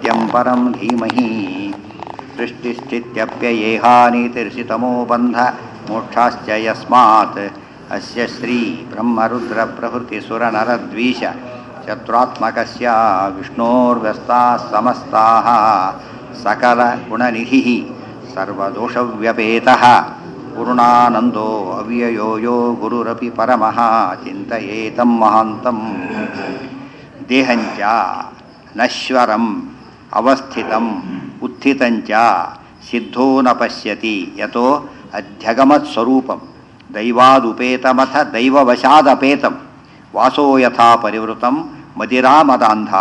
सत्यं परं धीमहि सृष्टिस्थित्यप्ययेहानीतिर्षितमो बन्ध मोक्षाश्च यस्मात् अस्य श्रीब्रह्मरुद्रप्रभृतिसुरनरद्वीष शत्रुत्मकस्य विष्णोर्व्यस्ताः समस्ताः सकलगुणनिधिः सर्वदोषव्यपेतः पूर्णानन्दो अव्ययो यो गुरुरपि परमः चिन्तयेतं महान्तम् ದೇಹಂಚ ನಶ್ವರಂ ಅवस्थಿತಂ ಉತ್ಥಿತಂಚ ಸಿದ್ಧೋ ನ ಪಶ್ಯತಿ ಯತೋ ಅಧ್ಯಗಮತ್ ಸ್ವರೂಪಂ ದೈವಾದುಪೇತಮಥ ದೈವವಶಾದಪೇತಂ ವಾಸೋ ಯಥಾ ಪರಿವೃತಂ ಮದಿರಾಮದಾಂಧ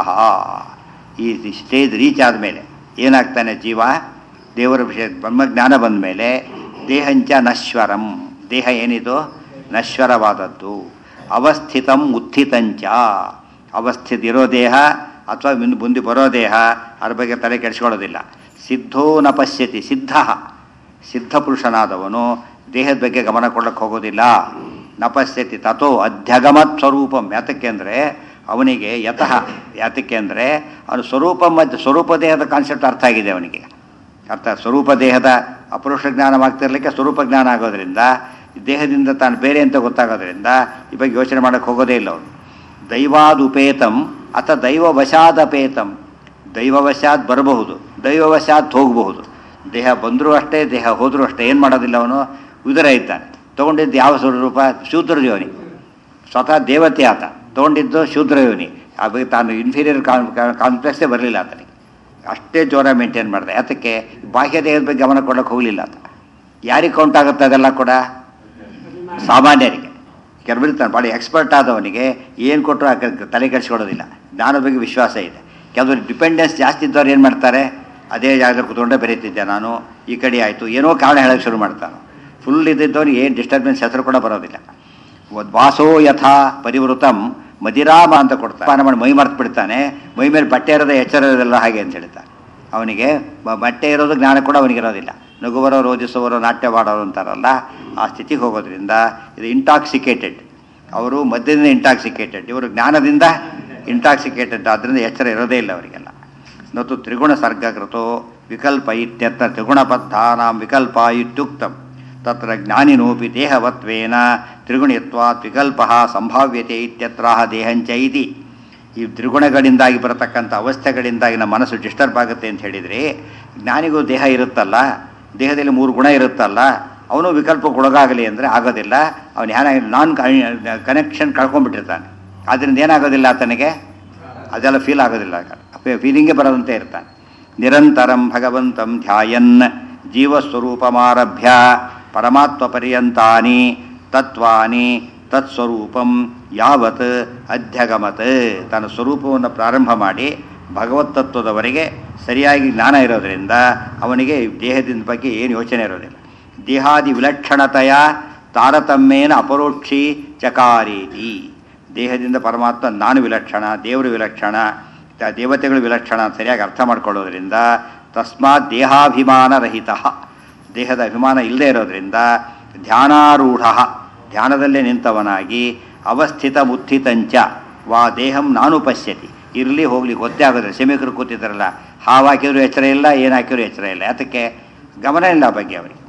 ಈ ಸ್ಟೇಜ್ ರೀಚ್ ಆದಮೇಲೆ ಏನಾಗ್ತಾನೆ ಜೀವ ದೇವರ ವಿಷಯ ಬ್ರಹ್ಮಜ್ಞಾನ ಬಂದ ಮೇಲೆ ದೇಹಂಚ ನಶ್ವರಂ ದೇಹ ಏನಿದು ನಶ್ವರವಾದದ್ದು ಅವಸ್ಥಿತಂ ಉತ್ಥಿತಂಚ ಅವಸ್ಥಿತ ಇರೋ ದೇಹ ಅಥವಾ ಮುಂದೆ ಮುಂದೆ ಬರೋ ದೇಹ ಅದ್ರ ಬಗ್ಗೆ ತಲೆ ಕೆಡಿಸ್ಕೊಳ್ಳೋದಿಲ್ಲ ಸಿದ್ಧೋ ನ ಪಶ್ಯತಿ ಸಿದ್ಧ ಸಿದ್ಧ ಪುರುಷನಾದವನು ದೇಹದ ಬಗ್ಗೆ ಗಮನ ಕೊಡಕ್ಕೆ ಹೋಗೋದಿಲ್ಲ ನ ಪಶ್ಯತಿ ತಥೋ ಅಧ್ಯಗಮತ್ ಸ್ವರೂಪಂ ಯಾತಕ್ಕೆ ಅಂದರೆ ಅವನಿಗೆ ಯತಃ ಯಾತಕ್ಕೆ ಅಂದರೆ ಅವನು ಸ್ವರೂಪ ಮತ್ತು ಸ್ವರೂಪ ದೇಹದ ಕಾನ್ಸೆಪ್ಟ್ ಅರ್ಥ ಆಗಿದೆ ಅವನಿಗೆ ಅರ್ಥ ಸ್ವರೂಪ ದೇಹದ ಅಪುರುಷ ಜ್ಞಾನವಾಗ್ತಿರ್ಲಿಕ್ಕೆ ಸ್ವರೂಪ ಜ್ಞಾನ ಆಗೋದ್ರಿಂದ ದೇಹದಿಂದ ತಾನು ಬೇರೆ ಅಂತ ಗೊತ್ತಾಗೋದ್ರಿಂದ ಈ ಬಗ್ಗೆ ಯೋಚನೆ ಮಾಡೋಕ್ಕೆ ಹೋಗೋದೇ ಇಲ್ಲ ಅವನು ದೈವಾದುಪೇತಂ ಅಥ ದೈವವಶಾದಪೇತಂ ದೈವವಶಾತ್ ಬರಬಹುದು ದೈವವಶಾತ್ ಹೋಗಬಹುದು ದೇಹ ಬಂದರೂ ಅಷ್ಟೇ ದೇಹ ಹೋದರೂ ಅಷ್ಟೇ ಏನು ಮಾಡೋದಿಲ್ಲ ಅವನು ಉದರ ಇದ್ದಾನೆ ತೊಗೊಂಡಿದ್ದು ಯಾವ ಸ್ವರೂಪ ಶೂದ್ರ ಯೋನಿ ಸ್ವತಃ ದೇವತೆ ಆತ ತೊಗೊಂಡಿದ್ದು ಶೂದ್ರ ಯೋನಿ ಅದು ತಾನು ಇನ್ಫೀರಿಯರ್ ಕಾಂಪ್ಲೆಕ್ಸೇ ಬರಲಿಲ್ಲ ಆತನಿಗೆ ಅಷ್ಟೇ ಜೋರ ಮೇಂಟೈನ್ ಮಾಡಿದೆ ಅದಕ್ಕೆ ಬಾಹ್ಯ ದೇಹದ ಬಗ್ಗೆ ಗಮನ ಕೊಡೋಕೆ ಹೋಗಲಿಲ್ಲ ಆತ ಯಾರಿಗೆ ಕೌಂಟ್ ಆಗುತ್ತೆ ಅದೆಲ್ಲ ಕೂಡ ಸಾಮಾನ್ಯರಿಗೆ ಕೆಲವರಿರ್ತಾನೆ ಭಾಳ ಎಕ್ಸ್ಪರ್ಟ್ ಆದವನಿಗೆ ಏನು ಕೊಟ್ಟರು ಆ ಕ- ತಲೆ ಕೆಡಿಸ್ಕೊಳ್ಳೋದಿಲ್ಲ ಜ್ಞಾನದ ಬಗ್ಗೆ ವಿಶ್ವಾಸ ಇದೆ ಕೆಲವರು ಡಿಪೆಂಡೆನ್ಸ್ ಜಾಸ್ತಿ ಇದ್ದವ್ರು ಏನು ಮಾಡ್ತಾರೆ ಅದೇ ಜಾಗದಲ್ಲಿ ಕೂತ್ಕೊಂಡೆ ಬೆರೀತಿದ್ದೆ ನಾನು ಈ ಕಡೆ ಆಯಿತು ಏನೋ ಕಾರಣ ಹೇಳೋಕ್ಕೆ ಶುರು ಮಾಡ್ತಾನೆ ಫುಲ್ ಇದ್ದಿದ್ದವ್ರು ಏನು ಡಿಸ್ಟರ್ಬೆನ್ಸ್ ಹೆಸರು ಕೂಡ ಬರೋದಿಲ್ಲ ಒಂದ್ ವಾಸೋ ಯಥಾ ಪರಿವೃತಂ ಮದಿರಾಮ ಅಂತ ಕೊಡ್ತಾನೆ ಪಾನ ಮಾಡಿ ಮೈ ಮರ್ತು ಬಿಡ್ತಾನೆ ಮೈ ಮೇಲೆ ಬಟ್ಟೆ ಇರೋದೇ ಎಚ್ಚರ ಇರೋದಿಲ್ಲ ಹಾಗೆ ಅಂತ ಹೇಳ್ತಾನೆ ಅವನಿಗೆ ಬ- ಬಟ್ಟೆ ಇರೋದು ಜ್ಞಾನ ಕೂಡ ಅವನಿಗಿರೋದಿಲ್ಲ ನಗುವರೋ ರೋಜಿಸುವರೋ ನಾಟ್ಯವಾಡೋರು ಅಂತಾರಲ್ಲ ಆ ಸ್ಥಿತಿಗೆ ಹೋಗೋದ್ರಿಂದ ಇದು ಇಂಟಾಕ್ಸಿಕೇಟೆಡ್ ಅವರು ಮದ್ಯದಿಂದ ಇಂಟಾಕ್ಸಿಕೇಟೆಡ್ ಇವರು ಜ್ಞಾನದಿಂದ ಇಂಟಾಕ್ಸಿಕೇಟೆಡ್ ಆದ್ದರಿಂದ ಎಚ್ಚರ ಇರೋದೇ ಇಲ್ಲ ಅವರಿಗೆಲ್ಲ ನತು ತ್ರಿಗುಣ ಸರ್ಗಕೃತೋ ವಿಕಲ್ಪ ಇತ್ಯತ್ರ ತ್ರಿಗುಣಬದ್ಧಾನಾಂ ವಿಕಲ್ಪ ಇತ್ಯುಕ್ತಂ ತತ್ರ ಜ್ಞಾನಿನೋಪಿ ದೇಹವತ್ವೇನ ತ್ರಿಗುಣಿತ್ವಾತ್ ವಿಕಲ್ಪ ಸಂಭಾವ್ಯತೆ ಇತ್ಯತ್ರ ದೇಹಂಚ ಇತಿ ಈ ತ್ರಿಗುಣಗಳಿಂದಾಗಿ ಬರತಕ್ಕಂಥ ಅವಸ್ಥೆಗಳಿಂದಾಗಿ ನಮ್ಮ ಮನಸ್ಸು ಡಿಸ್ಟರ್ಬ್ ಆಗುತ್ತೆ ಅಂತ ಹೇಳಿದರೆ ಜ್ಞಾನಿಗೂ ದೇಹ ಇರುತ್ತಲ್ಲ ದೇಹದಲ್ಲಿ ಮೂರು ಗುಣ ಇರುತ್ತಲ್ಲ ಅವನು ವಿಕಲ್ಪಕ್ಕೆ ಒಳಗಾಗಲಿ ಅಂದರೆ ಆಗೋದಿಲ್ಲ ಅವನು ಏನಾಗಿ ನಾನ್ ಕನೆಕ್ಷನ್ ಕಳ್ಕೊಂಡ್ಬಿಟ್ಟಿರ್ತಾನೆ ಆದ್ದರಿಂದ ಏನಾಗೋದಿಲ್ಲ ಆತನಿಗೆ ಅದೆಲ್ಲ ಫೀಲ್ ಆಗೋದಿಲ್ಲ ಫೀಲಿಂಗೇ ಬರದಂತೆ ಇರ್ತಾನೆ ನಿರಂತರಂ ಭಗವಂತಂ ಧ್ಯಾಯನ್ ಜೀವಸ್ವರೂಪಮಾರಭ್ಯ ಪರಮಾತ್ಮ ಪರ್ಯಂತಾನಿ ತತ್ವಾನಿ ತತ್ಸ್ವರೂಪಂ ಯಾವತ್ ಅಧ್ಯಗಮತ್ ತನ್ನ ಸ್ವರೂಪವನ್ನು ಪ್ರಾರಂಭ ಮಾಡಿ ಭಗವತ್ ತತ್ವದವರೆಗೆ ಸರಿಯಾಗಿ ಜ್ಞಾನ ಇರೋದರಿಂದ ಅವನಿಗೆ ದೇಹದಿಂದ ಬಗ್ಗೆ ಏನು ಯೋಚನೆ ಇರೋದಿಲ್ಲ ದೇಹಾದಿ ವಿಲಕ್ಷಣತೆಯ ತಾರತಮ್ಯೇನ ಅಪರೋಕ್ಷಿ ಚಕಾರೀತಿ ದೇಹದಿಂದ ಪರಮಾತ್ಮ ನಾನು ವಿಲಕ್ಷಣ ದೇವರು ವಿಲಕ್ಷಣ ತ- ದೇವತೆಗಳು ವಿಲಕ್ಷಣ ಅಂತ ಸರಿಯಾಗಿ ಅರ್ಥ ಮಾಡ್ಕೊಳ್ಳೋದ್ರಿಂದ ತಸ್ಮಾತ್ ದೇಹಾಭಿಮಾನ ರಹಿತ ದೇಹದ ಅಭಿಮಾನ ಇಲ್ಲದೆ ಇರೋದ್ರಿಂದ ಧ್ಯಾನಾರೂಢ ಧ್ಯಾನದಲ್ಲೇ ನಿಂತವನಾಗಿ ಅವಸ್ಥಿತ ಮುತ್ಥಿತಂಚ ವಾ ದೇಹಂ ನಾನು ಪಶ್ಯತಿ ಇರಲಿ ಹೋಗ್ಲಿ ಗೊತ್ತೇ ಆಗೋದಿಲ್ಲ ಶಮಿಕರು ಕೂತಿದ್ದಾರಲ್ಲ ಹಾವು ಹಾಕಿದ್ರು ಎಚ್ಚರ ಇಲ್ಲ ಏನು ಹಾಕಿದ್ರು ಎಚ್ಚರ ಇಲ್ಲ ಅದಕ್ಕೆ ಗಮನ ಇಲ್ಲ ಆ ಬಗ್ಗೆ ಅವರಿಗೆ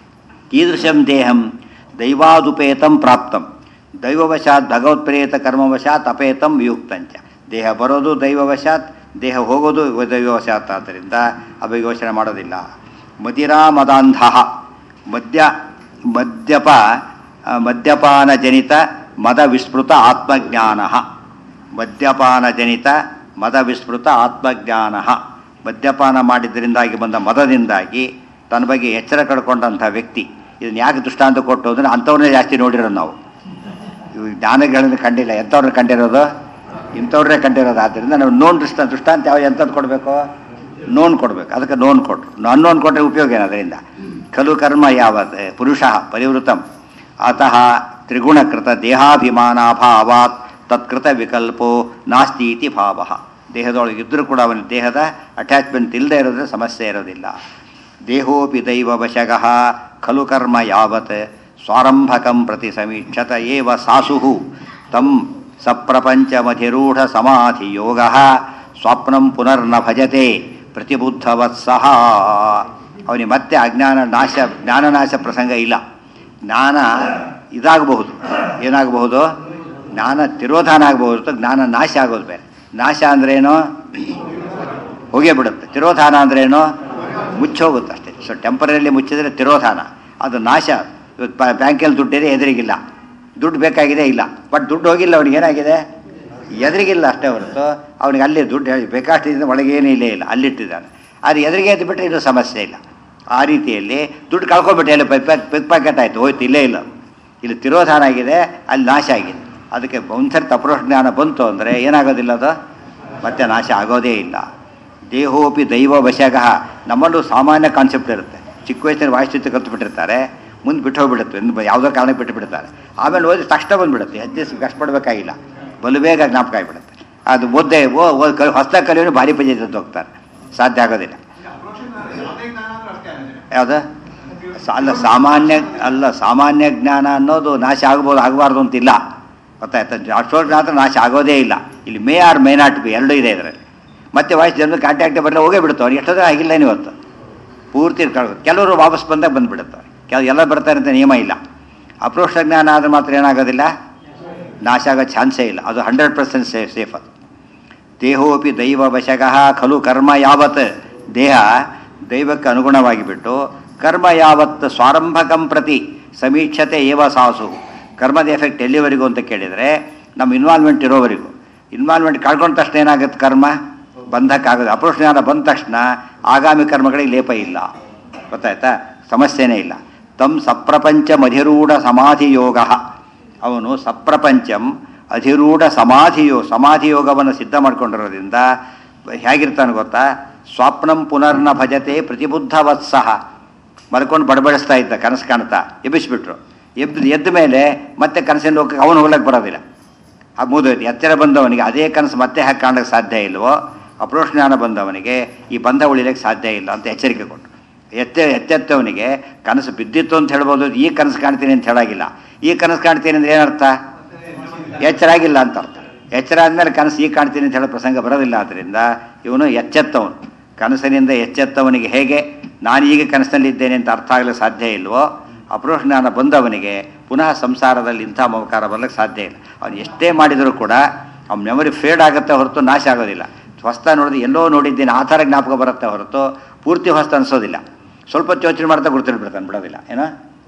ಕೀದೃಶಂ ದೇಹಂ ದೈವಾದುಪೇತಂ ಪ್ರಾಪ್ತಂ ದೈವವಶಾತ್ ಭಗವತ್ಪ್ರೇತ ಕರ್ಮವಶಾತ್ ಅಪೇತಂ ವಿಯುಕ್ತಂಚ ದೇಹ ಬರೋದು ದೈವವಶಾತ್ ದೇಹ ಹೋಗೋದು ದೈವವಶಾತ್ ಆದ್ದರಿಂದ ಅವ ಯೋಚನೆ ಮಾಡೋದಿಲ್ಲ ಮದಿರಾ ಮದಾಂಧ ಮದ್ಯ ಮದ್ಯಪ ಆ, ಮದ್ಯಪಾನಜನಿತ ಮದ ವಿಸ್ಮೃತ ಆತ್ಮಜ್ಞಾನ ಮದ್ಯಪಾನಜನಿತ ಮದ ವಿಸ್ಮೃತ ಆತ್ಮಜ್ಞಾನ ಮದ್ಯಪಾನ ಮಾಡಿದ್ದರಿಂದಾಗಿ ಬಂದ ಮದದಿಂದಾಗಿ ತನ್ನ ಬಗ್ಗೆ ಎಚ್ಚರ ಕಳ್ಕೊಂಡಂಥ ವ್ಯಕ್ತಿ ಇದನ್ನ ಯಾಕೆ ದೃಷ್ಟಾಂತ ಕೊಟ್ಟು ಅಂದರೆ ಅಂಥವ್ರನ್ನೇ ಜಾಸ್ತಿ ನೋಡಿರೋದು ನಾವು ಇವು ಜ್ಞಾನಗಳನ್ನು ಕಂಡಿಲ್ಲ ಎಂಥವ್ರನ್ನ ಕಂಡಿರೋದು ಇಂಥವ್ರನ್ನೇ ಕಂಡಿರೋದು ಆದ್ದರಿಂದ ನಾವು ನೋನ್ ದೃಷ್ಟಾಂತ ದೃಷ್ಟಾಂತ ಯಾವ ಎಂಥದ್ದು ಕೊಡಬೇಕು ನೋನ್ ಕೊಡಬೇಕು ಅದಕ್ಕೆ ನೋನ್ ಕೊಟ್ಟರು ಅನ್ನೋನ್ ಕೊಟ್ಟರೆ ಉಪಯೋಗ ಏನು ಅದರಿಂದ ಖಲು ಕರ್ಮ ಯಾವತ್ ಪುರುಷ ಪರಿವೃತಂ ಅತಃ ತ್ರಿಗುಣಕೃತ ದೇಹಾಭಿಮಾನಾಭಾವಾತ್ ತತ್ಕೃತ ವಿಕಲ್ಪೋ ನಾಸ್ತಿ ಇತಿ ಭಾವ ದೇಹದೊಳಗೆ ಇದ್ದರೂ ಕೂಡ ಅವನ ದೇಹದ ಅಟ್ಯಾಚ್ಮೆಂಟ್ ಇಲ್ಲದೆ ಇರೋದ್ರೆ ಸಮಸ್ಯೆ ಇರೋದಿಲ್ಲ ದೇಹೋಪಿ ದೈವ ವಶಗಃ ಖಲು ಕರ್ಮ ಯಾವತ್ ಸ್ವಾರಂಭಕಂ ಪ್ರತಿ ಸಮೀಕ್ಷತ ಏವ ಸಾಸು ತಂ ಸಪ್ರಪಂಚಮಧಿರೂಢ ಸಮಾಧಿ ಯೋಗ ಸ್ವಪ್ನಂ ಪುನರ್ನ ಭಜತೆ ಪ್ರತಿಬುದ್ಧವತ್ಸಹ ಅವನಿಗೆ ಮತ್ತೆ ಅಜ್ಞಾನ ನಾಶ ಜ್ಞಾನನಾಶ ಪ್ರಸಂಗ ಇಲ್ಲ ಜ್ಞಾನ ಇದಾಗಬಹುದು ಏನಾಗಬಹುದು ಜ್ಞಾನ ತಿರೋಧಾನ ಆಗಬಹುದು ಹೊರತು ಜ್ಞಾನ ನಾಶ ಆಗೋದು ಬೇರೆ ನಾಶ ಅಂದ್ರೇನು ಹೋಗೇ ಬಿಡುತ್ತೆ ತಿರೋಧಾನ ಅಂದ್ರೇನು ಮುಚ್ಚೋಗುತ್ತೆ ಅಷ್ಟೇ ಸೊ ಟೆಂಪರರಿ ಮುಚ್ಚಿದ್ರೆ ತಿರೋಧಾನ ಅದು ನಾಶ ಇವತ್ತು ಬ್ಯಾಂಕಲ್ಲಿ ದುಡ್ಡಿದೆ ಎದುರಿಗಿಲ್ಲ ದುಡ್ಡು ಬೇಕಾಗಿದೆ ಇಲ್ಲ ಬಟ್ ದುಡ್ಡು ಹೋಗಿಲ್ಲ ಅವ್ನಿಗೆ ಏನಾಗಿದೆ ಎದುರಿಗಿಲ್ಲ ಅಷ್ಟೇ ಹೊರತು ಅವನಿಗೆ ಅಲ್ಲಿ ದುಡ್ಡು ಹೇಳಿ ಬೇಕಾಷ್ಟಿದ್ದ ಒಳಗೇನೂ ಇಲ್ಲೇ ಇಲ್ಲ ಅಲ್ಲಿಟ್ಟಿದ್ದಾನೆ ಆದರೆ ಎದುರಿಗೆ ಎದ್ದು ಬಿಟ್ಟರೆ ಇನ್ನೂ ಸಮಸ್ಯೆ ಇಲ್ಲ ಆ ರೀತಿಯಲ್ಲಿ ದುಡ್ಡು ಕಳ್ಕೊಬಿಟ್ಟೆ ಅಲ್ಲಿ ಪಿಕ್ ಪ್ಯಾಕೆಟ್ ಆಯಿತು ಹೋಯ್ತು ಇಲ್ಲೇ ಇಲ್ಲ ಇಲ್ಲಿ ತಿರೋಧಾನ ಆಗಿದೆ ಅಲ್ಲಿ ನಾಶ ಆಗಿದೆ ಅದಕ್ಕೆ ಒಂದ್ಸರಿ ತಪರೋಷ ಜ್ಞಾನ ಬಂತು ಅಂದರೆ ಏನಾಗೋದಿಲ್ಲ ಅದು ಮತ್ತೆ ನಾಶ ಆಗೋದೇ ಇಲ್ಲ ದೇಹೋಪಿ ದೈವ ವಶಗಃ ನಮ್ಮಲ್ಲೂ ಸಾಮಾನ್ಯ ಕಾನ್ಸೆಪ್ಟ್ ಇರುತ್ತೆ ಚಿಕ್ಕ ವಯಸ್ಸಿನ ವಾಯುಸ್ಥಿತಿ ಕಲ್ತು ಬಿಟ್ಟಿರ್ತಾರೆ ಮುಂದೆ ಬಿಟ್ಟು ಹೋಗ್ಬಿಡುತ್ತೆ ಒಂದು ಯಾವುದೋ ಕಾರಣಕ್ಕೆ ಬಿಟ್ಟು ಬಿಡ್ತಾರೆ ಆಮೇಲೆ ಓದಿ ತಕ್ಷಣ ಬಂದುಬಿಡುತ್ತೆ ಹೆಚ್ಚು ಕಷ್ಟಪಡಬೇಕಾಗಿಲ್ಲ ಬಲು ಬೇಗ ಜ್ಞಾಪಕ ಆಗಿಬಿಡುತ್ತೆ ಅದು ಓದ್ದೆ ಓ ಹೊಸ ಕಲಿಯೋನು ಭಾರಿ ಪಂಜೆ ಹೋಗ್ತಾರೆ ಸಾಧ್ಯ ಆಗೋದಿಲ್ಲ ಯಾವುದು ಅಲ್ಲ ಸಾಮಾನ್ಯ ಅಲ್ಲ ಸಾಮಾನ್ಯ ಜ್ಞಾನ ಅನ್ನೋದು ನಾಶ ಆಗ್ಬೋದು ಆಗಬಾರ್ದು ಅಂತಿಲ್ಲ ಗೊತ್ತಾಯ್ತಾ ಅಷ್ಟೊಂದು ಮಾತ್ರ ನಾಶ ಆಗೋದೇ ಇಲ್ಲ ಇಲ್ಲಿ may or may not be ಎರಡೂ ಇದೆ ಇದರಲ್ಲಿ ಮತ್ತೆ ವಾಯ್ಸ್ ಜನರು ಕಾಂಟ್ಯಾಕ್ಟ್ ಬರಲ್ಲ ಹೋಗೇ ಬಿಡುತ್ತೆ ಅವ್ರಿಗೆ ಎಷ್ಟೊಂದು ಆಗಿಲ್ಲ ಇವತ್ತು ಪೂರ್ತಿ ಕಳ್ದು ಕೆಲವರು ವಾಪಸ್ ಬಂದಾಗ ಬಂದುಬಿಡುತ್ತೆ ಕೆಲ ಎಲ್ಲ ಬರ್ತಾರೆ ಅಂತ ನಿಯಮ ಇಲ್ಲ ಅಪ್ರೋಕ್ಷ ಜ್ಞಾನ ಆದರೆ ಮಾತ್ರ ಏನಾಗೋದಿಲ್ಲ ನಾಶ ಆಗೋ ಚಾನ್ಸೇ ಇಲ್ಲ ಅದು ಹಂಡ್ರೆಡ್ ಪರ್ಸೆಂಟ್ ಸೇಫ್ ಸೇಫ್ ಅದು ದೇಹೋಪಿ ದೈವ ವಶಗಃ ಖಲು ಕರ್ಮ ಯಾವತ್ ದೇಹ ದೈವಕ್ಕೆ ಅನುಗುಣವಾಗಿ ಬಿಟ್ಟು ಕರ್ಮ ಯಾವತ್ ಸ್ವಾರಂಭಕಂ ಪ್ರತಿ ಸಮೀಕ್ಷತೆ ಏವ ಸಾಸು ಕರ್ಮದ ಎಫೆಕ್ಟ್ ಎಲ್ಲಿವರೆಗೂ ಅಂತ ಕೇಳಿದರೆ ನಮ್ಮ ಇನ್ವಾಲ್ವ್ಮೆಂಟ್ ಇರೋವರೆಗೂ ಇನ್ವಾಲ್ವ್ಮೆಂಟ್ ಕಳ್ಕೊಂಡ ತಕ್ಷಣ ಏನಾಗುತ್ತೆ ಕರ್ಮ ಬಂಧಕ್ಕಾಗೋದು ಅಪ್ರೋಷ್ ಜ್ಞಾನ ಬಂದ ತಕ್ಷಣ ಆಗಾಮಿ ಕರ್ಮಗಳಿಗೆ ಲೇಪ ಇಲ್ಲ ಗೊತ್ತಾಯ್ತಾ ಸಮಸ್ಯೆನೇ ಇಲ್ಲ ತಮ್ ಸಪ್ರಪಂಚ ಮಧಿರೂಢ ಸಮಾಧಿ ಯೋಗ ಅವನು ಸಪ್ರಪಂಚಂ ಅಧಿರೂಢ ಸಮಾಧಿಯೋ ಸಮಾಧಿ ಯೋಗವನ್ನು ಸಿದ್ಧ ಮಾಡ್ಕೊಂಡಿರೋದ್ರಿಂದ ಹೇಗಿರ್ತಾನೆ ಗೊತ್ತಾ ಸ್ವಪ್ನಂ ಪುನರ್ನ ಭಜತೆ ಪ್ರತಿಬುದ್ಧವತ್ಸಹ ಮಲ್ಕೊಂಡು ಬಡಬಡಿಸ್ತಾ ಇದ್ದ ಕನಸು ಕಾಣ್ತಾ ಎಬ್ಬಿಸ್ಬಿಟ್ರು ಎದ್ದು ಎದ್ದ ಮೇಲೆ ಮತ್ತೆ ಕನಸಿನ ಲೋಕಕ್ಕೆ ಅವನು ಹೋಗ್ಲಕ್ಕೆ ಬರೋದಿಲ್ಲ ಆ ಮುಗಿದೋಯ್ತು ಎಚ್ಚರ ಬಂದವನಿಗೆ ಅದೇ ಕನಸು ಮತ್ತೆ ಹಾಕಿ ಕಾಣಕ್ಕೆ ಸಾಧ್ಯ ಇಲ್ವೋ ಅಪ್ರೋಷ್ ಜ್ಞಾನ ಬಂದವನಿಗೆ ಈ ಬಂಧ ಉಳಿಲಿಕ್ಕೆ ಸಾಧ್ಯ ಇಲ್ಲ ಅಂತ ಎಚ್ಚರಿಕೆ ಕೊಟ್ಟರು ಎತ್ತೆ ಎತ್ತೆತ್ತವನಿಗೆ ಕನಸು ಬಿದ್ದಿತ್ತು ಅಂತ ಹೇಳ್ಬೋದು ಈ ಕನಸು ಕಾಣ್ತೀನಿ ಅಂತ ಹೇಳಾಗಿಲ್ಲ ಈ ಕನಸು ಕಾಣ್ತೀನಿ ಅಂದ್ರೆ ಏನರ್ಥ ಎಚ್ಚರ ಆಗಿಲ್ಲ ಅಂತ ಅರ್ಥ ಎಚ್ಚರ ಆದಮೇಲೆ ಕನಸು ಈಗ ಕಾಣ್ತೀನಿ ಅಂತ ಹೇಳೋ ಪ್ರಸಂಗ ಬರೋದಿಲ್ಲ ಆದ್ದರಿಂದ ಇವನು ಎಚ್ಚೆತ್ತವನು ಕನಸಿನಿಂದ ಎಚ್ಚೆತ್ತವನಿಗೆ ಹೇಗೆ ನಾನು ಈಗ ಕನಸಿನಲ್ಲಿದ್ದೇನೆ ಅಂತ ಅರ್ಥ ಆಗಲಿಕ್ಕೆ ಸಾಧ್ಯ ಇಲ್ವೋ ಅಪ್ರೋಷ ಜ್ಞಾನ ಬಂದವನಿಗೆ ಪುನಃ ಸಂಸಾರದಲ್ಲಿ ಇಂಥ ಮಮಕಾರ ಬರ್ಲಿಕ್ಕೆ ಸಾಧ್ಯ ಇಲ್ಲ ಅವನು ಎಷ್ಟೇ ಮಾಡಿದರೂ ಕೂಡ ಅವ್ನ ಮೆಮೊರಿ ಫೇಡ್ ಆಗುತ್ತೆ ಹೊರತು ನಾಶ ಆಗೋದಿಲ್ಲ ಹೊಸ್ತ ನೋಡಿದ್ರೆ ಎಲ್ಲೋ ನೋಡಿದ್ದೇನೆ ಆ ಥರ ಜ್ಞಾಪಕ ಬರುತ್ತೆ ಹೊರತು ಪೂರ್ತಿ ಹೊಸ್ತ ಅನಿಸೋದಿಲ್ಲ ಸ್ವಲ್ಪ ಹೊತ್ತು ಯೋಚನೆ ಮಾಡ್ತಾ ಗುರ್ತಿಡ್ಬಿಡ್ತಾನೆ ಬಿಡೋದಿಲ್ಲ ಏನೋ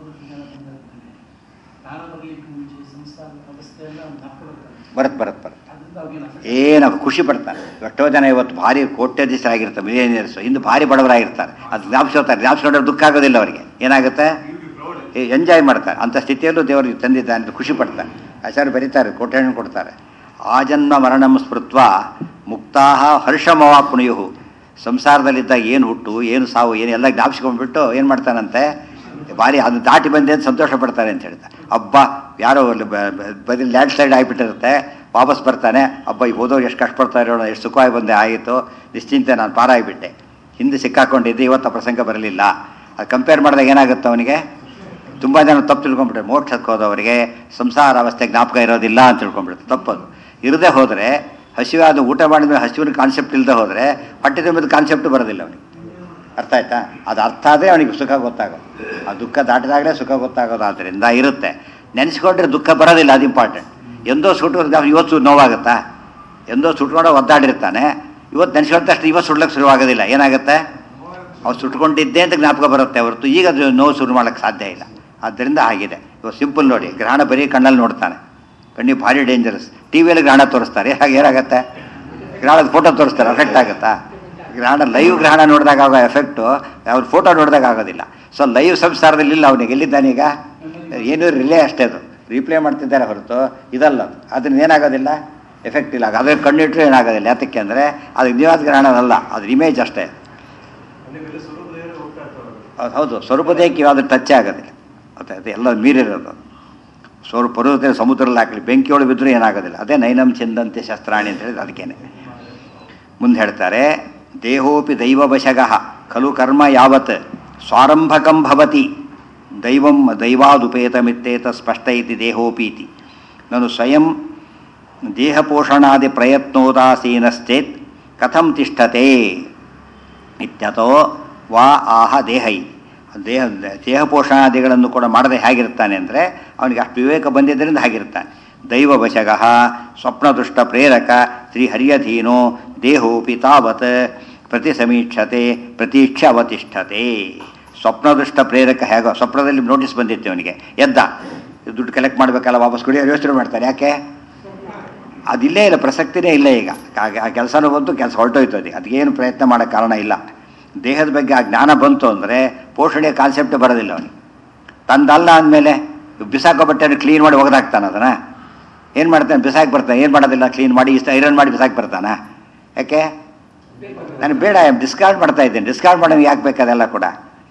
ಪ್ರಾಣ ಬರಲಿಕ್ಕೆ ಮುಂಚೆ ಸಂಸಾರದ ಅವಸ್ಥೆಯೆಲ್ಲ ಜ್ಞಾಪಕ ಬರುತ್ತೆ ಬರುತ್ತೆ ಬರುತ್ತೆ ಅದರಿಂದ ಅವ್ರಿಗೆ ಏನು ಖುಷಿ ಪಡ್ತಾನೆ ಎಷ್ಟೋ ಜನ ಇವತ್ತು ಭಾರಿ ಕೋಟ್ಯಾಧೀಶರಾಗಿರ್ತಾರೆ ಮಿಲಿಯನಿಯರ್ಸ್ ಇಂದು ಭಾರಿ ಬಡವರಾಗಿರ್ತಾರೆ ಅದು ಜ್ಞಾಪಿಸೋತಾರೆ ಜ್ಞಾಪಿಸ್ಕೊಂಡ್ರೆ ದುಃಖ ಆಗೋದಿಲ್ಲ ಅವರಿಗೆ ಏನಾಗುತ್ತೆ ಎಂಜಾಯ್ ಮಾಡ್ತಾರೆ ಅಂಥ ಸ್ಥಿತಿಯಲ್ಲೂ ದೇವರಿಗೆ ತಂದಿದ್ದಾನೆ ಅಂತ ಖುಷಿ ಪಡ್ತಾನೆ ಆಚಾರ್ಯ ಬರೀತಾರೆ ಕೋಟ್ಯಾಣ ಕೊಡ್ತಾರೆ ಆಜನ್ಮ ಮರಣಂ ಸ್ಮೃತ್ವ ಮುಕ್ತಾ ಹರ್ಷಮವಾಪ್ನುಯು ಸಂಸಾರದಲ್ಲಿದ್ದಾಗ ಏನು ಹುಟ್ಟು ಏನು ಸಾವು ಏನು ಎಲ್ಲ ಜ್ಞಾಪಿಸ್ಕೊಂಡ್ಬಿಟ್ಟು ಏನು ಮಾಡ್ತಾನಂತೆ ಭಾರಿ ಅದು ದಾಟಿ ಬಂದೆ ಅಂತ ಸಂತೋಷ ಪಡ್ತಾರೆ ಅಂತ ಹೇಳ್ತಾರೆ ಹಬ್ಬ ಯಾರೋ ಅಲ್ಲಿ ಬ- ಬ- ಬದಿ ಲ್ಯಾಂಡ್ ಸ್ಲೈಡ್ ಆಗಿಬಿಟ್ಟಿರುತ್ತೆ ವಾಪಸ್ ಬರ್ತಾನೆ ಹಬ್ಬ ಈಗ ಹೋದವ್ರು ಎಷ್ಟು ಕಷ್ಟಪಡ್ತಾ ಇರೋಣ ಎಷ್ಟು ಸುಖವಾಗಿ ಬಂದೆ ಆಯಿತು ನಿಶ್ಚಿಂತೆ ನಾನು ಪಾರಾಗಿಬಿಟ್ಟೆ ಹಿಂದೆ ಸಿಕ್ಕಾಕೊಂಡಿದ್ದೆ ಇವತ್ತು ಆ ಪ್ರಸಂಗ ಬರಲಿಲ್ಲ ಅದು ಕಂಪೇರ್ ಮಾಡಿದಾಗ ಏನಾಗುತ್ತೆ ಅವನಿಗೆ ತುಂಬ ಜನ ತಪ್ಪು ತಿಳ್ಕೊಂಡ್ಬಿಟ್ರೆ ಮೋಕ್ಷಕ್ಕೆ ಹೋದವರಿಗೆ ಸಂಸಾರ ಅವಸ್ಥೆ ಜ್ಞಾಪಕ ಇರೋದಿಲ್ಲ ಅಂತ ತಿಳ್ಕೊಂಡ್ಬಿಡುತ್ತೆ ತಪ್ಪದು ಇರದೇ ಹೋದರೆ ಹಸಿವೆ ಅದು ಊಟ ಮಾಡಿದ್ಮೇಲೆ ಹಸಿವಿನ ಕಾನ್ಸೆಪ್ಟ್ ಇಲ್ಲದೆ ಹೋದರೆ ಹೊಟ್ಟೆ ತುಂಬಿದ ಕಾನ್ಸೆಪ್ಟ್ ಬರೋದಿಲ್ಲ ಅವನಿಗೆ ಅರ್ಥ ಆಯ್ತಾ ಅದು ಅರ್ಥ ಆದರೆ ಅವನಿಗೆ ಸುಖ ಗೊತ್ತಾಗೋದು ಆ ದುಃಖ ದಾಟಿದಾಗಲೇ ಸುಖ ಗೊತ್ತಾಗೋದು ಆದ್ದರಿಂದ ಇರುತ್ತೆ ನೆನೆಸ್ಕೊಂಡ್ರೆ ದುಃಖ ಬರೋದಿಲ್ಲ ಅದು ಇಂಪಾರ್ಟೆಂಟ್ ಎಂದೋ ಸುಟ್ಟು ಇವತ್ತು ನೋವಾಗುತ್ತಾ ಎಂದೋ ಸುಟ್ಕೊಂಡು ಒದ್ದಾಡಿರ್ತಾನೆ ಇವತ್ತು ನೆನೆಸ್ಕೊಂಡ ತಕ್ಷಣ ಇವತ್ತು ಸುಡ್ಲಕ್ಕೆ ಶುರುವಾಗೋದಿಲ್ಲ ಏನಾಗುತ್ತೆ ಅವ್ರು ಸುಟ್ಕೊಂಡಿದ್ದೆ ಅಂತ ಜ್ಞಾಪಕ ಬರುತ್ತೆ ಹೊರತು ಈಗ ಅದು ನೋವು ಶುರು ಮಾಡೋಕ್ಕೆ ಸಾಧ್ಯ ಇಲ್ಲ ಆದ್ದರಿಂದ ಆಗಿದೆ ಇವಾಗ ಸಿಂಪಲ್ ನೋಡಿ ಗ್ರಹಣ ಬರೀ ಕಣ್ಣಲ್ಲಿ ನೋಡ್ತಾನೆ ಕಣ್ಣಿಗೆ ಭಾರಿ ಡೇಂಜರಸ್ ಟಿ ವಿಯಲ್ಲಿ ಗ್ರಹಣ ತೋರಿಸ್ತಾರೆ ಹಾಗೆ ಏನಾಗುತ್ತೆ ಗ್ರಹಣದ ಫೋಟೋ ತೋರಿಸ್ತಾರೆ ಎಫೆಕ್ಟ್ ಆಗುತ್ತಾ ಗ್ರಹಣ ಲೈವ್ ಗ್ರಹಣ ನೋಡಿದಾಗ ಆಗೋ ಎಫೆಕ್ಟು ಅವ್ರ ಫೋಟೋ ನೋಡಿದಾಗ ಆಗೋದಿಲ್ಲ ಸೊ ಲೈವ್ ಸಂಸಾರದಲ್ಲಿ ಇಲ್ಲ ಅವನಿಗೆ ಎಲ್ಲಿದ್ದಾನೀಗ ಏನೂ ರಿಲೇ ಅಷ್ಟೇ ಅದು ರೀಪ್ಲೇ ಮಾಡ್ತಿದ್ದಾರೆ ಹೊರತು ಇದಲ್ಲ ಅದು ಅದನ್ನ ಏನಾಗೋದಿಲ್ಲ ಎಫೆಕ್ಟ್ ಇಲ್ಲ ಅದ್ರ ಕಣ್ಣಿಟ್ರೆ ಏನಾಗೋದಿಲ್ಲ ಯಾತಕ್ಕೆ ಅಂದರೆ ಅದು ನಿಜವಾದ ಗ್ರಹಣನಲ್ಲ ಅದ್ರ ಇಮೇಜ್ ಅಷ್ಟೇ ಹೌದು, ಹೌದು ಸ್ವರೂಪದೇಹಕ್ಕೆ ಯಾವುದು ಟಚ್ ಆಗೋದಿಲ್ಲ ಮತ್ತೆ ಅದು ಎಲ್ಲ ಮೀರಿರೋದು ಅದು. ಸ್ವರೂಪ ಪರ್ವತ ಸಮುದ್ರದಲ್ಲಿ ಹಾಕಲಿ ಬೆಂಕಿಯೊಳಗೆ ಬಿದ್ದರೂ ಏನಾಗೋದಿಲ್ಲ ಅದೇ ನೈನಂ ಚೆಂದಂತೆ ಶಸ್ತ್ರಾಣಿ ಅಂತ ಹೇಳಿದ್ರೆ ಅದಕ್ಕೇನೆ ಮುಂದೆ ಹೇಳ್ತಾರೆ ದೇಹೋಪಿ ದೈವವಶಗಃ ಖಲು ಕರ್ಮ ಯಾವತ್ ಸ್ವಾರಂಭಕಂ ಭವತಿ ದೈವಂ ದೈವಾದುಪೇತಮಿತ್ತೇತ ಸ್ಪಷ್ಟ ಇತಿ ದೇಹೋಪೀತಿ ನಾನು ಸ್ವಯಂ ದೇಹಪೋಷಣಾದಿ ಪ್ರಯತ್ನೋದಾಸೀನಶ್ಚೇತ್ ಕಥಂ ತಿಷ್ಠತೆ ಇತ್ಯತೋ ವಾ ಆಹ ದೇಹೈ ದೇಹ ದೇಹ ಪೋಷಣಾದಿಗಳನ್ನು ಕೂಡ ಮಾಡದೆ ಹೇಗಿರ್ತಾನೆ ಅಂದರೆ ಅವನಿಗೆ ಅಷ್ಟು ವಿವೇಕ ಬಂದಿದ್ದರಿಂದ ಹಾಗಿರ್ತಾನೆ ದೈವ ವಶಗಃ ಸ್ವಪ್ನದುಷ್ಟ ಪ್ರೇರಕ ಶ್ರೀ ಹರಿಯಧೀನೋ ದೇಹೋಪಿ ತಾವತ್ ಪ್ರತಿ ಸಮೀಕ್ಷತೆ ಪ್ರತೀಕ್ಷೆ ಅವತಿಷ್ಠತೆ ಸ್ವಪ್ನದುಷ್ಟ ಪ್ರೇರಕ ಹೇಗೋ ಸ್ವಪ್ನದಲ್ಲಿ ನೋಟಿಸ್ ಬಂದಿತ್ತು ಅವನಿಗೆ ಎದ್ದ ದುಡ್ಡು ಕಲೆಕ್ಟ್ ಮಾಡಬೇಕಲ್ಲ ವಾಪಸ್ ಕೊಡಿ ಯೋಚನೆ ಮಾಡ್ತಾನೆ ಯಾಕೆ ಅದಿಲ್ಲೇ ಇಲ್ಲ ಪ್ರಸಕ್ತಿನೇ ಇಲ್ಲ ಈಗ ಆ- ಆ ಕೆಲಸನೂ ಬಂತು ಕೆಲಸ ಹೊರಟೋಯ್ತು ಅದಕ್ಕೆ ಅದಕ್ಕೇನು ಪ್ರಯತ್ನ ಮಾಡೋಕ್ಕೆ ಕಾರಣ ಇಲ್ಲ ದೇಹದ ಬಗ್ಗೆ ಆ ಜ್ಞಾನ ಬಂತು ಅಂದರೆ ಪೋಷಣೆಯ ಕಾನ್ಸೆಪ್ಟ್ ಬರೋದಿಲ್ಲ ಅವನಿಗೆ ತಂದಲ್ಲ ಅಂದಮೇಲೆ ಬಿಸಾಕೋ ಬಟ್ಟೆಯನ್ನು ಕ್ಲೀನ್ ಮಾಡಿ ಒಗೆದಾಕ್ತಾನೆ ಅದನ್ನ ಏನು ಮಾಡ್ತಾನೆ ಬಿಸಾಕಿ ಬರ್ತಾನೆ ಏನು ಮಾಡೋದಿಲ್ಲ ಕ್ಲೀನ್ ಮಾಡಿ ಇಷ್ಟ ಐರನ್ ಮಾಡಿ ಬಿಸಾಕಿ ಬರ್ತಾನ ಯಾಕೆ ನನಗೆ ಬೇಡ ಡಿಸ್ಕಾರ್ಡ್ ಮಾಡ್ತಾ ಇದ್ದೇನೆ ಡಿಸ್ಕಾರ್ಡ್ ಮಾಡೋದು ಯಾಕೆ ಬೇಕಾದೆಲ್ಲ ಕೂಡ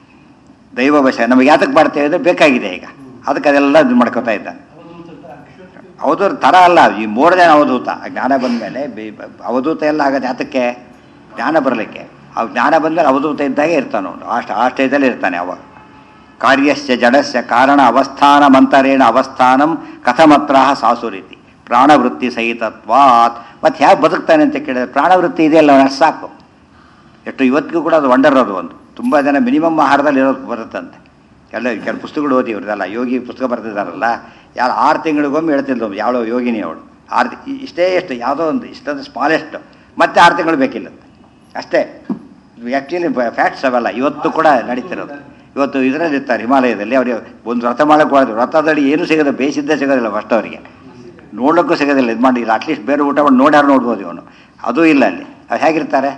ದೈವವಶ ನಮಗೆ ಯಾತಕ್ಕೆ ಮಾಡ್ತೇವೆ ಅಂದರೆ ಬೇಕಾಗಿದೆ ಈಗ ಅದಕ್ಕೆ ಅದೆಲ್ಲ ಇದು ಮಾಡ್ಕೋತಾ ಇದ್ದಾನೆ ಅವಧೂತ ಅಕ್ಷರ ಅವಧೂತ ಥರ ಅಲ್ಲ ಈ ಮೂರು ಜನ ಅವಧೂತ ಆ ಜ್ಞಾನ ಬಂದಮೇಲೆ ಅವಧೂತ ಎಲ್ಲ ಆಗೋದು ಯಾತಕ್ಕೆ ಜ್ಞಾನ ಬರಲಿಕ್ಕೆ ಆ ಜ್ಞಾನ ಬಂದಮೇಲೆ ಅವಧೂತ ಇದ್ದಾಗೆ ಇರ್ತಾನೆ ಅವನು ಆ ಸ್ಟ- ಆ ಸ್ಟೇಜಲ್ಲಿ ಇರ್ತಾನೆ ಅವ ಕಾರ್ಯಸ್ಯ ಜಡಸ್ಯ ಕಾರಣ ಅವಸ್ಥಾನಮಂತರೇಣ ಅವಸ್ಥಾನಂ ಕಥಮತ್ರ ಸಾಸುರೀತಿ ಪ್ರಾಣವೃತ್ತಿ ಸಹಿತತ್ವಾತ್ ಮತ್ತು ಹೇಗೆ ಬದುಕ್ತಾನೆ ಅಂತ ಕೇಳಿದ್ರೆ ಪ್ರಾಣವೃತ್ತಿ ಇದೆಯಲ್ಲ ಅವನು ಅಷ್ಟು ಸಾಕು ಎಷ್ಟು ಇವತ್ತಿಗೂ ಕೂಡ ಅದು ವಂಡರ್ ಅದು ಒಂದು ತುಂಬ ಜನ ಮಿನಿಮಮ್ ಆಹಾರದಲ್ಲಿ ಇರೋದು ಬರುತ್ತಂತೆ ಎಲ್ಲ ಕೆಲವು ಪುಸ್ತಕಗಳು ಓದಿ ಇವ್ರದಲ್ಲ ಯೋಗಿ ಪುಸ್ತಕ ಬರ್ತಿದ್ದಾರಲ್ಲ ಯಾರು ಆರು ತಿಂಗಳಿಗೊಮ್ಮೆ ಹೇಳ್ತಿದ್ಲು ಯಾವಳೋ ಯೋಗಿನಿ ಅವಳು ಆರು ತಿ- ಇಷ್ಟೇ ಎಷ್ಟು ಯಾವುದೋ ಒಂದು ಇಷ್ಟೊಂದು ಸ್ಮಾಲೆಸ್ಟ್ ಮತ್ತೆ ಆರು ತಿಂಗಳು ಬೇಕಿಲ್ಲ ಅಷ್ಟೇ ಆ್ಯಕ್ಚುಲಿ ಫ್ಯಾಕ್ಟ್ಸ್ ಅವೆಲ್ಲ ಇವತ್ತು ಕೂಡ ನಡೀತಿರೋದು ಇವತ್ತು ಇದರಲ್ಲಿ ಇರ್ತಾರೆ ಹಿಮಾಲಯದಲ್ಲಿ ಅವರಿಗೆ ಒಂದು ವ್ರತ ಮಾಡಕ್ಕೆ ಹೋದ್ರೆ ವ್ರತದಡಿ ಏನೂ ಸಿಗೋದು ಬೇಯಿಸಿದ್ದೇ ಸಿಗೋದಿಲ್ಲ ಫಸ್ಟ್ ಅವರಿಗೆ ನೋಡೋಕ್ಕೂ ಸಿಗೋದಿಲ್ಲ ಇದು ಮಾಡಿ ಅಟ್ಲೀಸ್ಟ್ ಬೇರೆ ಊಟ ಮಾಡಿ ನೋಡ್ಯಾರು ನೋಡ್ಬೋದು ಇವನು ಅದೂ ಇಲ್ಲ ಅಲ್ಲಿ ಅವ್ರು ಹೇಗಿರ್ತಾರೆ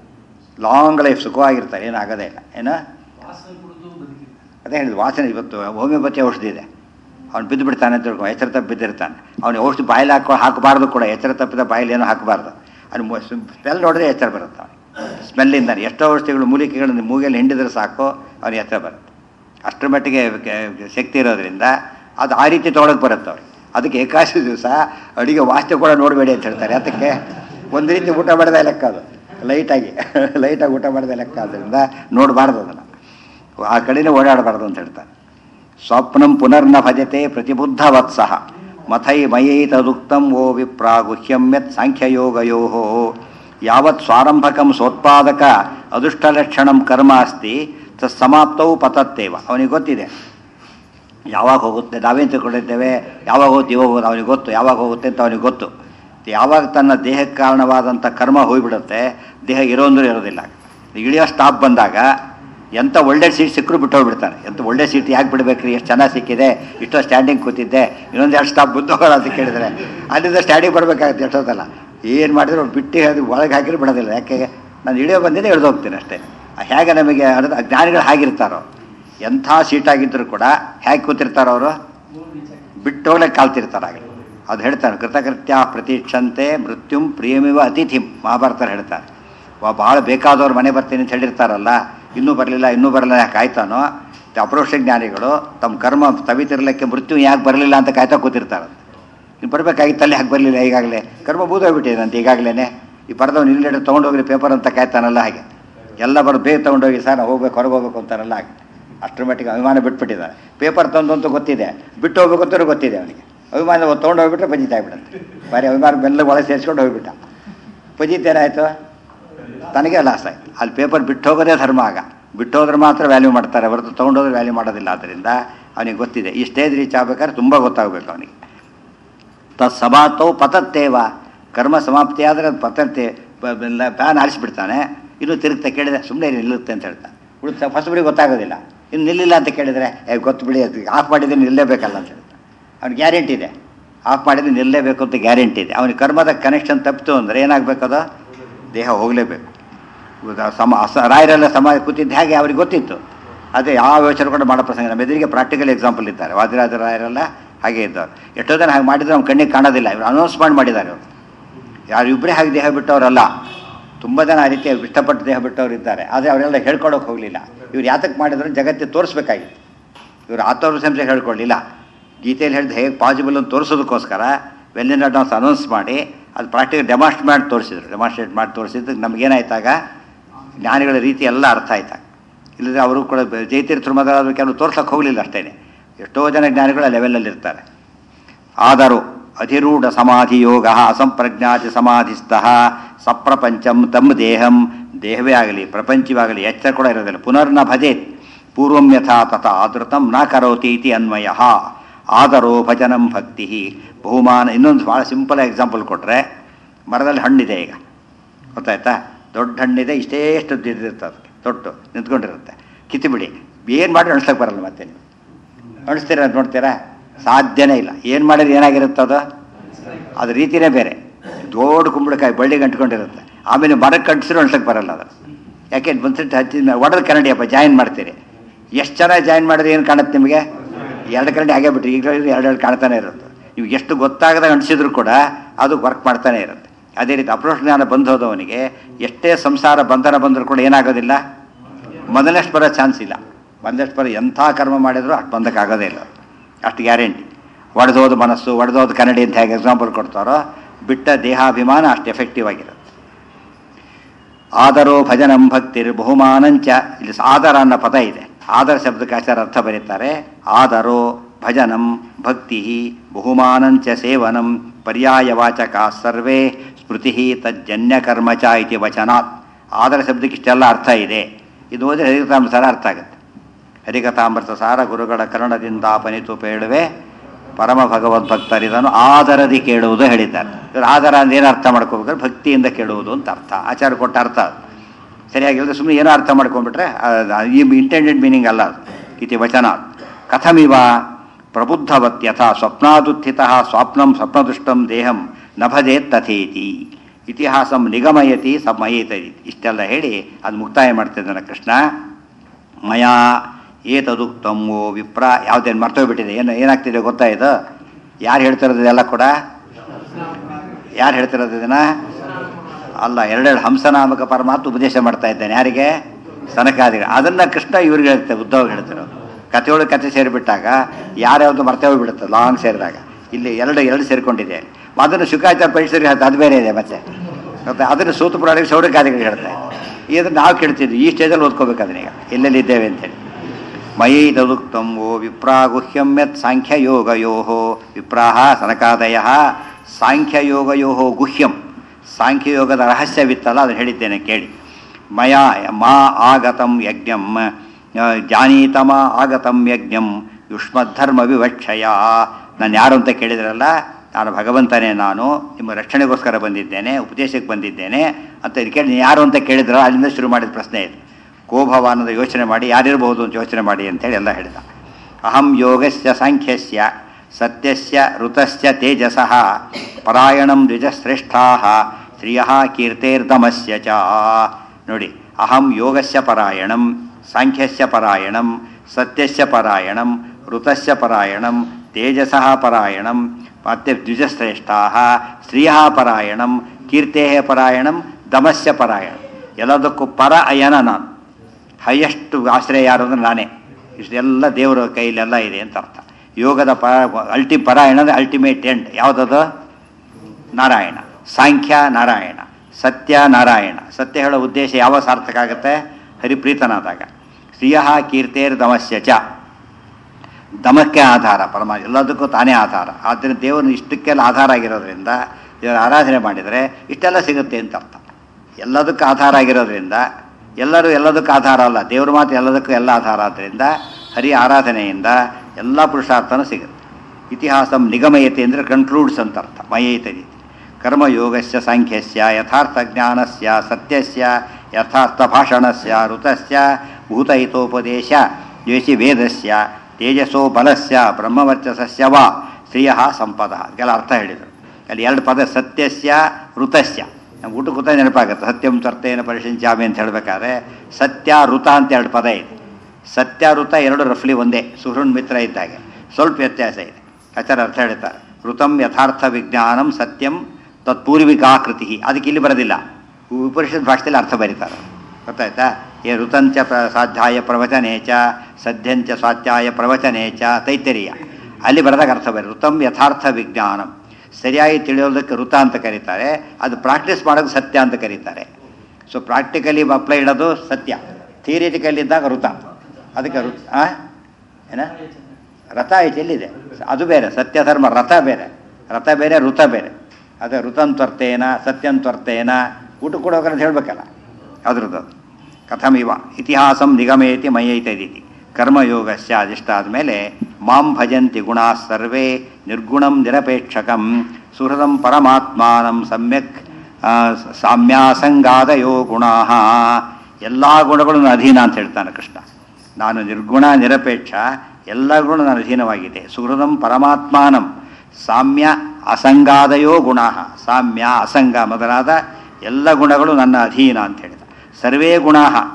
ಲಾಂಗ್ ಲೈಫ್ ಸುಖವಾಗಿರ್ತಾರೆ ಏನಾಗೋದೇ ಇಲ್ಲ ಏನೋ ವಾಸನೆ ಕುಡಿದು ಬದುಕಿರ್ತಾರೆ ಅದೇ ಹೇಳಿದ ವಾಸನೆ ಇವತ್ತು ಹೋಮಿಯೋಪತಿ ಔಷಧಿ ಇದೆ ಅವ್ನು ಬಿದ್ದು ಬಿಡ್ತಾನೆ ಅಂತ ತಿಳ್ಕೊ ಎಚ್ಚರ ತಪ್ಪಿ ಬಿದ್ದಿರ್ತಾನೆ ಅವ್ನಿಗೆ ಔಷಧಿ ಬಾಯಲ್ಲಿ ಹಾಕೋ ಹಾಕಬಾರ್ದು ಕೂಡ ಎಚ್ಚರ ತಪ್ಪಿದ ಬಾಯಲ್ಲಿ ಏನೂ ಹಾಕಬಾರ್ದು ಅದು ಸ್ಮೆಲ್ ನೋಡಿದ್ರೆ ಎಚ್ಚರ ಬರುತ್ತೆ ಅವನಿಗೆ ಸ್ಮೆಲ್ಲಿಂದ ಎಷ್ಟೋ ಔಷಧಿಗಳು ಮೂಲಿಕೆಗಳನ್ನು ಮೂಗಿಯಲ್ಲಿ ಹಿಂಡಿದ್ರೆ ಸಾಕು ಅವನಿಗೆ ಎಚ್ಚರ ಬರುತ್ತೆ ಅಷ್ಟರ ಮಟ್ಟಿಗೆ ಕೆ- ಶಕ್ತಿ ಇರೋದ್ರಿಂದ ಅದು ಆ ರೀತಿ ತೊಗೊಳಕ್ಕೆ ಬರುತ್ತೆ ಅವ್ರಿಗೆ ಅದಕ್ಕೆ ಏಕಾದಶಿ ದಿವಸ ಅಡಿಗೆ ವಾಸನೆ ಕೂಡ ನೋಡಬೇಡಿ ಅಂತ ಹೇಳ್ತಾರೆ ಅದಕ್ಕೆ ಒಂದು ರೀತಿ ಊಟ ಮಾಡಿದ ಲೆಕ್ಕ ಅದು ಲೈಟಾಗಿ ಲೈಟಾಗಿ ಊಟ ಮಾಡಿದ ಲೆಕ್ಕ ಆದ್ದರಿಂದ ನೋಡಬಾರ್ದು ಅದನ್ನು ಆ ಕಡೆನೇ ಓಡಾಡಬಾರ್ದು ಅಂತ ಹೇಳ್ತಾರೆ ಸ್ವಪ್ನಂ ಪುನರ್ನ ಭಜತೆ ಪ್ರತಿಬುದ್ಧ ವತ್ಸಃ ಮಥೈ ಮಯೈ ತದುಕ್ತಂ ಓ ವಿಪ್ರಾ ಗುಹ್ಯಂ ಯತ್ ಸಾಂಖ್ಯಯೋಗಯೋ ಯಾವತ್ ಸ್ವಾರಂಭಕಂ ಸೋತ್ಪಾದಕ ಅದೃಷ್ಟಲಕ್ಷಣಂ ಕರ್ಮ ಅಸ್ತಿ ತತ್ ಸಮಾಪ್ತವು ಪತತ್ತೇವ ಅವನಿಗೆ ಗೊತ್ತಿದೆ ಯಾವಾಗ ಹೋಗುತ್ತೆ ನಾವೇನು ತಿಳ್ಕೊಂಡಿದ್ದೇವೆ ಯಾವಾಗ ಹೋಗುತ್ತೆ ಇವಾಗ ಹೋಗುತ್ತೆ ಅವನಿಗೆ ಗೊತ್ತು ಯಾವಾಗ ಹೋಗುತ್ತೆ ಅಂತ ಅವನಿಗೆ ಗೊತ್ತು ಯಾವಾಗ ತನ್ನ ದೇಹಕ್ಕೆ ಕಾರಣವಾದಂಥ ಕರ್ಮ ಹೋಗ್ಬಿಡುತ್ತೆ ದೇಹ ಇರೋಂದ್ರೂ ಇರೋದಿಲ್ಲ ಇಳಿಯೋ ಸ್ಟಾಪ್ ಬಂದಾಗ ಎಂಥ ಒಳ್ಳೆ ಸೀಟ್ ಸಿಕ್ಕರು ಬಿಟ್ಟು ಹೋಗ್ಬಿಡ್ತಾನೆ ಎಂಥ ಒಳ್ಳೆ ಸೀಟ್ ಯಾಕೆ ಬಿಡಬೇಕ್ರಿ ಎಷ್ಟು ಚೆನ್ನಾಗಿ ಸಿಕ್ಕಿದೆ ಇಷ್ಟೋ ಸ್ಟ್ಯಾಂಡಿಂಗ್ ಕೂತಿದ್ದೆ ಇನ್ನೊಂದು ಎರಡು ಸ್ಟಾಪ್ ಬಂದು ಹೋಗೋಣ ಅಂತ ಕೇಳಿದರೆ ಅಲ್ಲಿಂದ ಸ್ಟ್ಯಾಂಡಿಂಗ್ ಬರಬೇಕಾಗುತ್ತೆ ಎಷ್ಟೊತ್ತಲ್ಲ ಏನು ಮಾಡಿದ್ರು ಅವ್ರು ಬಿಟ್ಟು ಅದು ಒಳಗೆ ಹಾಕಿದ್ರೆ ಬಿಡೋದಿಲ್ಲ ಯಾಕೆ ನಾನು ಇಳಿಯೋ ಬಂದಿದ್ದೆ ಇಳಿದು ಹೋಗ್ತೀನಿ ಅಷ್ಟೇ ಹೇಗೆ ನಮಗೆ ಅರ್ಧ ಜ್ಞಾನಿಗಳು ಹಾಗಿರ್ತಾರೋ ಎಂಥ ಸೀಟಾಗಿದ್ದರೂ ಕೂಡ ಹೇಗೆ ಕೂತಿರ್ತಾರೋ ಅವರು ಮೂರು ನಿಜ ಬಿಟ್ಟು ಹೋಗ್ಲಿಕ್ಕೆ ಕಾಲ್ತಿರ್ತಾರಾಗಲಿ ಅದು ಹೇಳ್ತಾರೆ ಕೃತಕೃತ್ಯ ಪ್ರತೀಕ್ಷಂತೆ ಮೃತ್ಯುಂ ಪ್ರಿಯಮಿವ ಅತಿಥಿಂ ಮಹಾಭಾರತ ಹೇಳ್ತಾರೆ ವಾ ಭಾಳ ಬೇಕಾದವ್ರು ಮನೆ ಬರ್ತೀನಿ ಅಂತ ಹೇಳಿರ್ತಾರಲ್ಲ ಇನ್ನೂ ಬರಲಿಲ್ಲ ಇನ್ನೂ ಬರಲಿಲ್ಲ ಯಾಕೆ ಕಾಯ್ತಾನೋ ಅಪರೋಕ್ಷ ಜ್ಞಾನಿಗಳು ತಮ್ಮ ಕರ್ಮ ತವಿತಿರ್ಲಿಕ್ಕೆ ಮೃತ್ಯು ಯಾಕೆ ಬರಲಿಲ್ಲ ಅಂತ ಕಾಯ್ತಾ ಕೂತಿರ್ತಾರೆ ನೀವು ಬರಬೇಕಾಗಿತ್ತಲ್ಲಿ ಯಾಕೆ ಬರಲಿಲ್ಲ ಈಗಾಗಲೇ ಕರ್ಮ ಬೂದೋಗ್ಬಿಟ್ಟಿದೆ ಅಂತ ಈಗಾಗಲೇ ಈ ಬರೆದವ್ನು ಇಲ್ಲಿ ತೊಗೊಂಡೋಗ್ರಿ ಪೇಪರ್ ಅಂತ ಕಾಯ್ತಾನಲ್ಲ ಹಾಗೆ ಎಲ್ಲ ಬರೋದು ಬೇಗ ತೊಗೊಂಡೋಗಿ ಸರ್ ನಾವು ಹೋಗ್ಬೇಕು ಹೊರಗೆ ಹೋಗ್ಬೇಕು ಅಂತಾರಲ್ಲ ಹಾಗೆ ಅಷ್ಟರ ಮಟ್ಟಿಗೆ ಅಭಿಮಾನ ಬಿಟ್ಬಿಟ್ಟಿದ್ದಾರೆ ಪೇಪರ್ ತಂದು ಅಂತ ಗೊತ್ತಿದೆ ಬಿಟ್ಟು ಹೋಗ್ಬೇಕು ಅಂತಲೂ ಗೊತ್ತಿದೆ ಅವನಿಗೆ ಅಭಿಮಾನ ತೊಗೊಂಡು ಹೋಗ್ಬಿಟ್ರೆ ಪಂಜಿತ ಆಗ್ಬಿಡುತ್ತೆ ಬರೀ ಅಭಿಮಾನ ಬೆಲ್ಲ ಒಳಗೆ ಸೇರಿಸ್ಕೊಂಡು ಹೋಗ್ಬಿಟ್ಟ ಪಂಜಿತ ಏನಾಯಿತು ತನಗೆ ಲಾಸ್ ಆಯ್ತು ಅಲ್ಲಿ ಪೇಪರ್ ಬಿಟ್ಟು ಹೋಗೋದೇ ಧರ್ಮ ಆಗ ಬಿಟ್ಟು ಹೋದ್ರೆ ಮಾತ್ರ ವ್ಯಾಲ್ಯೂ ಮಾಡ್ತಾರೆ ಹೊರತು ತೊಗೊಂಡೋದ್ರೆ ವ್ಯಾಲ್ಯೂ ಮಾಡೋದಿಲ್ಲ ಆದ್ದರಿಂದ ಅವನಿಗೆ ಗೊತ್ತಿದೆ ಈ ಸ್ಟೇಜ್ ರೀಚ್ ಆಗ್ಬೇಕಾದ್ರೆ ತುಂಬ ಗೊತ್ತಾಗಬೇಕು ಅವನಿಗೆ ತತ್ ಸಮಾಪ್ತವು ಪತತ್ತೇವ ಕರ್ಮ ಸಮಾಪ್ತಿ ಆದರೆ ಅದು ಪತತ್ತೆ ಫ್ಯಾನ್ ಆರಿಸ್ಬಿಡ್ತಾನೆ ಇನ್ನು ತಿರುಗ್ತಾ ಕೇಳಿದ್ರೆ ಸುಮ್ಮನೆ ನಿಲ್ಲುತ್ತೆ ಅಂತ ಹೇಳ್ತಾನೆ ಉಳಿದ ಫಸ್ಟ್ಬಿಡಿ ಗೊತ್ತಾಗೋದಿಲ್ಲ ಇನ್ನು ನಿಲ್ಲಿಲ್ಲ ಅಂತ ಕೇಳಿದರೆ ಏ ಗೊತ್ತು ಬಿಡಿ ಅದು ಆಫ್ ಮಾಡಿದ್ರೆ ನಿಲ್ಲೇಬೇಕಲ್ಲ ಅಂತ ಹೇಳ್ತಾನೆ ಅವ್ನಿಗೆ ಗ್ಯಾರಂಟಿ ಇದೆ ಆಫ್ ಮಾಡಿದ್ರೆ ನಿಲ್ಲೇಬೇಕು ಅಂತ ಗ್ಯಾರಂಟಿ ಇದೆ ಅವನಿಗೆ ಕರ್ಮದ ಕನೆಕ್ಷನ್ ತಪ್ಪಿತು ಅಂದರೆ ಏನಾಗಬೇಕದು ದೇಹ ಹೋಗಲೇಬೇಕು ಇವಾಗ ಸಮ ಅಸ ರಾಯರೆಲ್ಲ ಸಮಾಜ ಕೂತಿದ್ದು ಹೇಗೆ ಅವ್ರಿಗೆ ಗೊತ್ತಿತ್ತು ಅದೇ ಯಾವ ಯೋಚನೆ ಕೂಡ ಮಾಡೋ ಪ್ರಸಂಗ ನಮ್ಮ ಎದುರಿಗೆ ಪ್ರಾಕ್ಟಿಕಲ್ ಎಕ್ಸಾಂಪಲ್ ಇದ್ದಾರೆ ವಾದಿರಾಜ ರಾಯರೆಲ್ಲ ಹಾಗೆ ಇದ್ದವರು ಎಷ್ಟೋ ಜನ ಹಾಗೆ ಮಾಡಿದ್ರೆ ನಮ್ಮ ಕಣ್ಣಿಗೆ ಕಾಣೋದಿಲ್ಲ ಇವರು ಅನೌನ್ಸ್ಮೆಂಟ್ ಮಾಡಿದ್ದಾರೆ ಅವರು ಯಾರು ಇಬ್ಬರೇ ಹಾಗೆ ದೇಹ ಬಿಟ್ಟವರಲ್ಲ ತುಂಬ ಜನ ಆ ರೀತಿ ಇಷ್ಟಪಟ್ಟು ದೇಹ ಬಿಟ್ಟವರು ಇದ್ದಾರೆ ಆದರೆ ಅವರೆಲ್ಲ ಹೇಳ್ಕೊಳಕ್ಕೆ ಹೋಗಲಿಲ್ಲ ಇವ್ರು ಯಾತಕ್ಕೆ ಮಾಡಿದ್ರು ಜಗತ್ತಿಗೆ ತೋರಿಸ್ಬೇಕಾಗಿತ್ತು ಇವರು ಆತ್ಮಪ್ರಶಂಸೆ ಹೇಳ್ಕೊಳ್ಳಿಲ್ಲ ಗೀತೆಯಲ್ಲಿ ಹೇಳಿದ ಹೇಗೆ ಪಾಸಿಬಲ್ ಅಂತ ತೋರಿಸೋದಕ್ಕೋಸ್ಕರ ವೆಲ್ಲಿನ ಡಾನ್ಸ್ ಅನೌನ್ಸ್ ಮಾಡಿ ಅದು ಪ್ರಾಕ್ಟಿಕಲ್ ಡೆಮಾನ್ಸ್ಟ್ರೇಟ್ ಮಾಡಿ ತೋರಿಸಿದ್ರು ಡೆಮಾನ್ಸ್ಟ್ರೇಟ್ ಮಾಡಿ ತೋರಿಸಿದ್ದು ನಮಗೇನಾಯ್ತಾಗ ಜ್ಞಾನಿಗಳ ರೀತಿ ಎಲ್ಲ ಅರ್ಥ ಆಯ್ತಾಗ ಇಲ್ಲದ್ರೆ ಅವರು ಕೂಡ ಜೈತೀರ್ಥ ಮೊದಲಾದ್ರು ಕೆಲವು ತೋರ್ಸಕ್ಕೆ ಹೋಗಲಿಲ್ಲ ಅಷ್ಟೇ ಎಷ್ಟೋ ಜನ ಜ್ಞಾನಿಗಳು ಆ ಲೆವೆಲಲ್ಲಿ ಇರ್ತಾರೆ ಆದರೂ ಅಧಿರೂಢ ಸಮಾಧಿ ಯೋಗ ಅಸಂಪ್ರಜ್ಞಾತಿ ಸಮಾಧಿಸ್ಥ ಸಪ್ರಪಂಚಂ ತಮ್ಮ ದೇಹಂ ದೇಹವೇ ಆಗಲಿ ಪ್ರಪಂಚವಾಗಲಿ ಎಚ್ಚರ ಕೂಡ ಇರೋದಿಲ್ಲ ಪುನರ್ನ ಭಜೇತ್ ಪೂರ್ವಂ ಯಥಾ ತಥಾ ಆದೃತಂ ನ ಕರೋತಿ ಇತಿ ಅನ್ವಯ ಆದರೋ ಭಜನಂ ಭಕ್ತಿ ಬಹುಮಾನ ಇನ್ನೊಂದು ಭಾಳ ಸಿಂಪಲ್ ಎಕ್ಸಾಂಪಲ್ ಕೊಟ್ಟರೆ ಮರದಲ್ಲಿ ಹಣ್ಣಿದೆ ಈಗ ಗೊತ್ತಾಯ್ತಾ ದೊಡ್ಡ ಹಣ್ಣಿದೆ ಇಷ್ಟೇ ಎಷ್ಟು ಇರುತ್ತೆ ಅದಕ್ಕೆ ತೊಟ್ಟು ನಿಂತ್ಕೊಂಡಿರುತ್ತೆ ಕಿತ್ತುಬಿಡಿ ಏನು ಮಾಡಿ ಅಣಿಸ್ಲಕ್ಕೆ ಬರಲ್ಲ ಮತ್ತೆ ನೀವು ಅಣಿಸ್ತೀರ ಅಂತ ನೋಡ್ತೀರಾ ಸಾಧ್ಯನೇ ಇಲ್ಲ ಏನು ಮಾಡಿದ್ರೆ ಏನಾಗಿರುತ್ತೆ ಅದು ಅದು ರೀತಿನೇ ಬೇರೆ ದೊಡ್ಡ ಕುಂಬಳಕಾಯಿ ಬಳ್ಳಿಗೆ ಅಂಟ್ಕೊಂಡಿರುತ್ತೆ ಆಮೇಲೆ ಮರಕ್ಕೆ ಅಂಟಿಸಿದ್ರು ಅಣಿಸ್ಲಕ್ಕೆ ಬರಲ್ಲ ಅದು ಯಾಕೆ ಬಂದ್ಸಟ್ಟು ಹಚ್ಚಿದ ಒಡೆದ ಕನ್ನಡಿಯಪ್ಪ ಜಾಯಿನ್ ಮಾಡ್ತೀರಿ ಎಷ್ಟು ಚೆನ್ನಾಗಿ ಜಾಯಿನ್ ಮಾಡಿದ್ರೆ ಏನು ಕಾಣುತ್ತೆ ನಿಮಗೆ ಎರಡು ಕನ್ನಡಿ ಹಾಗೆ ಬಿಟ್ರಿ ಈಗ ಎರಡು ಎರಡು ಕಾಣ್ತಾನೆ ಇರುತ್ತೆ ನೀವು ಎಷ್ಟು ಗೊತ್ತಾಗದ ಅಂಟಿಸಿದ್ರು ಕೂಡ ಅದು ವರ್ಕ್ ಮಾಡ್ತಾನೆ ಇರುತ್ತೆ ಅದೇ ರೀತಿ ಅಪ್ರೋಚ್ ಜ್ಞಾನ ಬಂದು ಹೋದವನಿಗೆ ಎಷ್ಟೇ ಸಂಸಾರ ಬಂಧನ ಬಂದರೂ ಕೂಡ ಏನಾಗೋದಿಲ್ಲ ಮೊದಲಷ್ಟು ಬರೋ ಚಾನ್ಸ್ ಇಲ್ಲ ಮೊದಲಷ್ಟು ಬರೋ ಎಂಥ ಕರ್ಮ ಮಾಡಿದ್ರು ಅಷ್ಟು ಬಂದಕ್ಕಾಗೋದೇ ಇಲ್ಲ ಅಷ್ಟು ಗ್ಯಾರಂಟಿ ಒಡೆದೋದು ಮನಸ್ಸು ಒಡೆದೋದು ಕನ್ನಡಿ ಅಂತ ಹೇಗೆ ಎಕ್ಸಾಂಪಲ್ ಕೊಡ್ತಾರೋ ಬಿಟ್ಟ ದೇಹಾಭಿಮಾನ ಅಷ್ಟು ಎಫೆಕ್ಟಿವ್ ಆಗಿರುತ್ತೆ ಆದರೋ ಭಜನಂ ಭಕ್ತಿರ್ ಬಹುಮಾನಂಚ ಇಲ್ಲಿ ಆದರ ಅನ್ನೋ ಪದ ಇದೆ ಆದರ ಶಬ್ದಕ್ಕೆ ಆಚಾರ ಅರ್ಥ ಬರೀತಾರೆ ಆದರೋ ಭಜನಂ ಭಕ್ತಿ ಬಹುಮಾನಂಚ ಸೇವನಂ ಪರ್ಯಾಯವಾಚಕ ಸರ್ವೇ ಸ್ಮೃತಿ ತಜ್ಜನ್ಯ ಕರ್ಮಚ ಇತಿ ವಚನಾತ್ ಆದರ ಶಬ್ದಕ್ಕೆ ಇಷ್ಟೆಲ್ಲ ಅರ್ಥ ಇದೆ ಇದು ಓದಿದ್ರೆ ಹರಿಕಥಾಮೃತ ಸಾರ ಅರ್ಥ ಆಗುತ್ತೆ ಹರಿಕಥಾಮೃತ ಸಾರ ಗುರುಗಳ ಕರ್ಣದಿಂದ ಪನಿತು ಪೇಳುವೆ ಪರಮ ಭಗವದ್ಭಕ್ತರಿದನು ಆದರದಿ ಕೇಳುವುದು ಹೇಳಿದ್ದಾರೆ ಇವರು ಆದರ ಅಂದ್ರೆ ಏನು ಅರ್ಥ ಮಾಡ್ಕೋಬೇಕಾದ್ರೆ ಭಕ್ತಿಯಿಂದ ಕೇಳುವುದು ಅಂತ ಅರ್ಥ ಆಚಾರ ಕೊಟ್ಟ ಅರ್ಥ ಅದು ಸರಿಯಾಗಿಲ್ಲದೆ ಸುಮ್ಮನೆ ಏನೋ ಅರ್ಥ ಮಾಡ್ಕೊಂಡ್ಬಿಟ್ರೆ ಆ- ಈ ಇಂಟೆಂಡೆಡ್ ಮೀನಿಂಗ್ ಅಲ್ಲ ಅದು ಇತಿ ವಚನ ಕಥಮಿವ ಪ್ರಬುದ್ಧವತ್ಯಥ ಸ್ವಪ್ನಾದುತ್ಥಿತ ಸ್ವಪ್ನಂ ಸ್ವಪ್ನದುಷ್ಟಂ ದೇಹಂ ನಭದೇತ್ ತಥೇತಿ ಇತಿಹಾಸಂ ನಿಗಮಯತಿ ಸಮಯೇತರಿ ಇಷ್ಟೆಲ್ಲ ಹೇಳಿ ಅದು ಮುಕ್ತಾಯ ಮಾಡ್ತಿದ್ದಾನೆ ಕೃಷ್ಣ ಮಯಾ ಏತದುಕ್ತಂ ಓ ವಿಪ್ರ ಯಾವುದೇನು ಮರ್ತೋಗ್ಬಿಟ್ಟಿದೆ ಏನು ಏನಾಗ್ತಿದೆ ಗೊತ್ತಾ ಇದು ಯಾರು ಹೇಳ್ತಿರೋದು ಇದೆಲ್ಲ ಕೂಡ ಯಾರು ಹೇಳ್ತಿರೋದು ಇದನ್ನ ಅಲ್ಲ ಎರಡೆರಡು ಹಂಸನಾಮಕ ಪರಮಾತ್ಮ ಉಪದೇಶ ಮಾಡ್ತಾ ಇದ್ದಾನೆ ಯಾರಿಗೆ ಸನಕಾದಿಗಳು ಅದನ್ನ ಕೃಷ್ಣ ಇವ್ರಿಗೆ ಹೇಳ್ತಾರೆ ಉದ್ಧವ್ ಹೇಳ್ತಿರೋದು ಕಥೆಯೊಳಗೆ ಕಥೆ ಸೇರಿಬಿಟ್ಟಾಗ ಯಾರ್ಯಾವ್ದು ಮರ್ತೇ ಹೋಗ್ಬಿಡುತ್ತೆ ಲಾಂಗ್ ಸೇರಿದಾಗ ಇಲ್ಲಿ ಎರಡು ಎರಡು ಸೇರಿಕೊಂಡಿದೆ ಅದನ್ನು ಶುಕಾಚಾರ ಪರಿಸರ ಅದು ಬೇರೆ ಇದೆ ಮತ್ತೆ ಮತ್ತೆ ಅದನ್ನು ಸೂತು ಪುರಾಣಿಗೆ ಸೌರಕಾದಿಗಳು ಹೇಳ್ತಾ ಇದೆ ಇದನ್ನು ನಾವು ಕೇಳ್ತಿದ್ವಿ ಈ ಸ್ಟೇಜಲ್ಲಿ ಓದ್ಕೋಬೇಕು ಅದನ್ನೀಗ ಎಲ್ಲೆಲ್ಲಿ ಇದ್ದೇವೆ ಅಂತೇಳಿ ಮಯಿ ತದುಕ್ತಂ ಓ ವಿಪ್ರಾಗುಹ್ಯಂ ಯತ್ ಸಾಂಖ್ಯಯೋಗಯೋ ವಿಪ್ರಾಹ ಸನಕಾದಯ ಸಾಂಖ್ಯಯೋಗಯೋ ಗುಹ್ಯಂ ಸಾಂಖ್ಯಯೋಗದ ರಹಸ್ಯವಿತ್ತಲ್ಲ ಅದನ್ನು ಹೇಳಿದ್ದೇನೆ ಕೇಳಿ ಮಯ ಮಾ ಆಗತಂ ಯಜ್ಞಂ ಆ, ಜಾನೀತಮ ಆಗತಂ ಯಜ್ಞಂ ಯುಷ್ಮದ್ಧರ್ಮ ವಿವಕ್ಷಯ ನಾನು ಯಾರು ಅಂತ ಕೇಳಿದ್ರಲ್ಲ ನಾನು ಭಗವಂತನೇ ನಾನು ನಿಮ್ಮ ರಕ್ಷಣೆಗೋಸ್ಕರ ಬಂದಿದ್ದೇನೆ ಉಪದೇಶಕ್ಕೆ ಬಂದಿದ್ದೇನೆ ಅಂತ ಇದು ಕೇಳಿ ನೀವು ಯಾರು ಅಂತ ಕೇಳಿದ್ರ ಅಲ್ಲಿಂದ ಶುರು ಮಾಡಿದ ಪ್ರಶ್ನೆ ಇದು ಕೋಭವ ಅನ್ನೋದು ಯೋಚನೆ ಮಾಡಿ ಯಾರಿರ್ಬೋದು ಅಂತ ಯೋಚನೆ ಮಾಡಿ ಅಂತೇಳಿ ಎಲ್ಲ ಹೇಳಿದ ಅಹಂ ಯೋಗಸ್ಯ ಸಾಂಖ್ಯಸ್ಯ ಸತ್ಯಸ್ಯ ಋತಸ್ಯ ತೇಜಸಃ ಪರಾಯಣಂ ದ್ವಿಜಶ್ರೇಷ್ಠಾ ಶ್ರಿಯ ಕೀರ್ತೇರ್ದಮಸ್ಯ ಚ ನೋಡಿ ಅಹಂ ಯೋಗಸ್ಯ ಪರಾಯಣಂ ಸಾಂಖ್ಯಸ್ಯ ಪರಾಯಣಂ ಸತ್ಯಸ್ಯ ಪರಾಯಣಂ ಋತಸ್ಯ ಪರಾಯಣಂ ತೇಜಸಃ ಪರಾಯಣಂ ಮತ್ತೆ ದ್ವಿಜಶ್ರೇಷ್ಠಾ ಶ್ರಿಯ ಪರಾಯಣಂ ಕೀರ್ತೇ ಪರಾಯಣಂ ದಮಸ್ಯ ಪರಾಯಣ ಎಲ್ಲದಕ್ಕೂ ಪರ ಅಯನ ನಾನು ಹೈಯೆಸ್ಟ್ ಆಶ್ರಯ ಯಾರು ಅಂದ್ರೆ ನಾನೇ ಇಷ್ಟೆಲ್ಲ ದೇವರ ಕೈಲೆಲ್ಲ ಇದೆ ಅಂತ ಅರ್ಥ ಯೋಗದ ಪ ಅಲ್ಟಿ ಪರಾಯಣ ಅಂದರೆ ಅಲ್ಟಿಮೇಟ್ ಎಂಡ್ ಯಾವುದದು ನಾರಾಯಣ ಸಾಂಖ್ಯ ನಾರಾಯಣ ಸತ್ಯ ನಾರಾಯಣ ಸತ್ಯ ಹೇಳೋ ಉದ್ದೇಶ ಯಾವ ಸಾರ್ಥಕ ಆಗುತ್ತೆ ಹರಿಪ್ರೀತನಾದಾಗ ಶ್ರಿಯ ಕೀರ್ತೇರ್ ದಮಸ್ಯ ಚ ದಮಕ್ಕೆ ಆಧಾರ ಪರಮ ಎಲ್ಲದಕ್ಕೂ ತಾನೇ ಆಧಾರ ಆದ್ದರಿಂದ ದೇವರನ್ನು ಇಷ್ಟಕ್ಕೆಲ್ಲ ಆಧಾರ ಆಗಿರೋದ್ರಿಂದ ದೇವರ ಆರಾಧನೆ ಮಾಡಿದರೆ ಇಷ್ಟೆಲ್ಲ ಸಿಗುತ್ತೆ ಅಂತ ಅರ್ಥ ಎಲ್ಲದಕ್ಕೂ ಆಧಾರ ಆಗಿರೋದ್ರಿಂದ ಎಲ್ಲರೂ ಎಲ್ಲದಕ್ಕೂ ಆಧಾರ ಅಲ್ಲ ದೇವ್ರ ಮಾತು ಎಲ್ಲದಕ್ಕೂ ಎಲ್ಲ ಆಧಾರ ಆದ್ದರಿಂದ ಹರಿ ಆರಾಧನೆಯಿಂದ ಎಲ್ಲ ಪುರುಷಾರ್ಥನೂ ಸಿಗುತ್ತೆ ಇತಿಹಾಸಂ ನಿಗಮಯತೆ ಅಂದರೆ ಕನ್ಕ್ಲೂಡ್ಸ್ ಅಂತ ಅರ್ಥ ಮಯೇತರಿ ಕರ್ಮಯೋಗಸ್ಯ ಸಾಂಖ್ಯಸ್ಯ ಯಥಾರ್ಥ ಜ್ಞಾನಸ್ಯ ಸತ್ಯಸ್ಯ ಯಥಾರ್ಥ ಭಾಷಣಸ್ಯ ಋತಸ್ಯ ಭೂತಹಿತೋಪದೇಶ ದ್ವೇಷಿ ವೇದಸ್ಯ ತೇಜಸೋ ಬಲಸ್ಯ ಬ್ರಹ್ಮವರ್ಚಸಸ್ಯ ವಾ ಶ್ರಿಯ ಸಂಪದ ಅದಕ್ಕೆಲ್ಲ ಅರ್ಥ ಹೇಳಿದರು ಅಲ್ಲಿ ಎರಡು ಪದ ಸತ್ಯಸ್ಯ ಋತಸ್ಯ ನಮ್ಗೆ ಊಟ ಕೂತ ನೆನಪಾಗುತ್ತೆ ಸತ್ಯಂ ತ್ವರ್ತೇನ ಪರಿಶಿಂಚಾಮಿ ಅಂತ ಹೇಳಬೇಕಾದ್ರೆ ಸತ್ಯ ಋತ ಅಂತ ಎರಡು ಪದ ಇದೆ ಸತ್ಯ ಋತ ಎರಡು ರಫ್ಲಿ ಒಂದೇ ಸುಹೃನ್ ಮಿತ್ರ ಇದ್ದಾಗೆ ಸ್ವಲ್ಪ ವ್ಯತ್ಯಾಸ ಇದೆ ಆಚಾರ ಅರ್ಥ ಹೇಳ್ತಾರೆ ಋತಂ ಯಥಾರ್ಥ ವಿಜ್ಞಾನಂ ಸತ್ಯಂ ತತ್ಪೂರ್ವಿಕಾಕೃತಿ ಅದಕ್ಕೆ ಇಲ್ಲಿ ಬರೋದಿಲ್ಲ ಉಪನಿಷತ್ ಭಾಷೆಯಲ್ಲಿ ಅರ್ಥ ಬರೀತಾರೆ ಗೊತ್ತಾಯ್ತಾ ಏ ಋತಂಚ ಪ್ರ ಸಾಧ್ಯಾಯ ಪ್ರವಚನೇ ಚ ಸದ್ಯಂಚ ಸ್ವಾಧ್ಯಾಯ ಪ್ರವಚನೇ ಚ ತೈತರಿಯ ಅಲ್ಲಿ ಬರೆದಾಗ ಅರ್ಥ ಬರೀ ಋತಂ ಯಥಾರ್ಥ ವಿಜ್ಞಾನಂ ಸರಿಯಾಗಿ ತಿಳಿಯೋದಕ್ಕೆ ಋತ ಅಂತ ಕರೀತಾರೆ ಅದು ಪ್ರಾಕ್ಟೀಸ್ ಮಾಡೋದು ಸತ್ಯ ಅಂತ ಕರೀತಾರೆ ಸೊ ಪ್ರಾಕ್ಟಿಕಲಿ ಅಪ್ಲೈ ಇಡೋದು ಸತ್ಯ ಥಿಯರಿಟಿಕಲ್ ಇದ್ದಾಗ ಋತ ಅದಕ್ಕೆ ಋತ ಆ? ಏನ ರಥ ಐತೆ ಎಲ್ಲಿದೆ ಅದು ಬೇರೆ ಸತ್ಯ ಧರ್ಮ ರಥ ಬೇರೆ ರಥ ಬೇರೆ ಋತ ಬೇರೆ ಅದೇ ಋತಂತ್ವರ್ತೇನ ಸತ್ಯಂತ್ವರ್ತೇನ ಊಟ ಕೊಡೋಕಂತ ಹೇಳಬೇಕಲ್ಲ ಅದ್ರದ್ದು ಕಥಮಿವ ಇತಿಹಾಸಂ ನಿಗಮೇತಿ ಮಯೈತದಿತಿ ಕರ್ಮಯೋಗಸ್ಯ ಅದಿಷ್ಟಾದ ಮೇಲೆ ಮಾಂ ಭಜಂತಿ ಗುಣಾ ಸರ್ವೇ ನಿರ್ಗುಣಂ ನಿರಪೇಕ್ಷಕಂ ಸುಹೃದಂ ಪರಮಾತ್ಮಾನಂ ಸಮ್ಯಕ್ ಆ, ಸಾಮ್ಯಾಸಂಗಾದಯೋ ಗುಣಾ ಎಲ್ಲ ಗುಣಗಳು ನನ್ನ ಅಧೀನ ಅಂತ ಹೇಳ್ತಾನೆ ಕೃಷ್ಣ ನಾನು ನಿರ್ಗುಣ ನಿರಪೇಕ್ಷ ಎಲ್ಲ ಗುಣ ನನ್ನ ಅಧೀನವಾಗಿದೆ ಸುಹೃದಂ ಪರಮಾತ್ಮಾನಂ ಸಾಮ್ಯ ಅಸಂಗಾದಯೋ ಗುಣ ಸಾಮ್ಯ ಅಸಂಗ ಮೊದಲಾದ ಎಲ್ಲ ಗುಣಗಳು ನನ್ನ ಅಧೀನ ಅಂತ ಹೇಳಿದ ಸರ್ವೇ ಗುಣ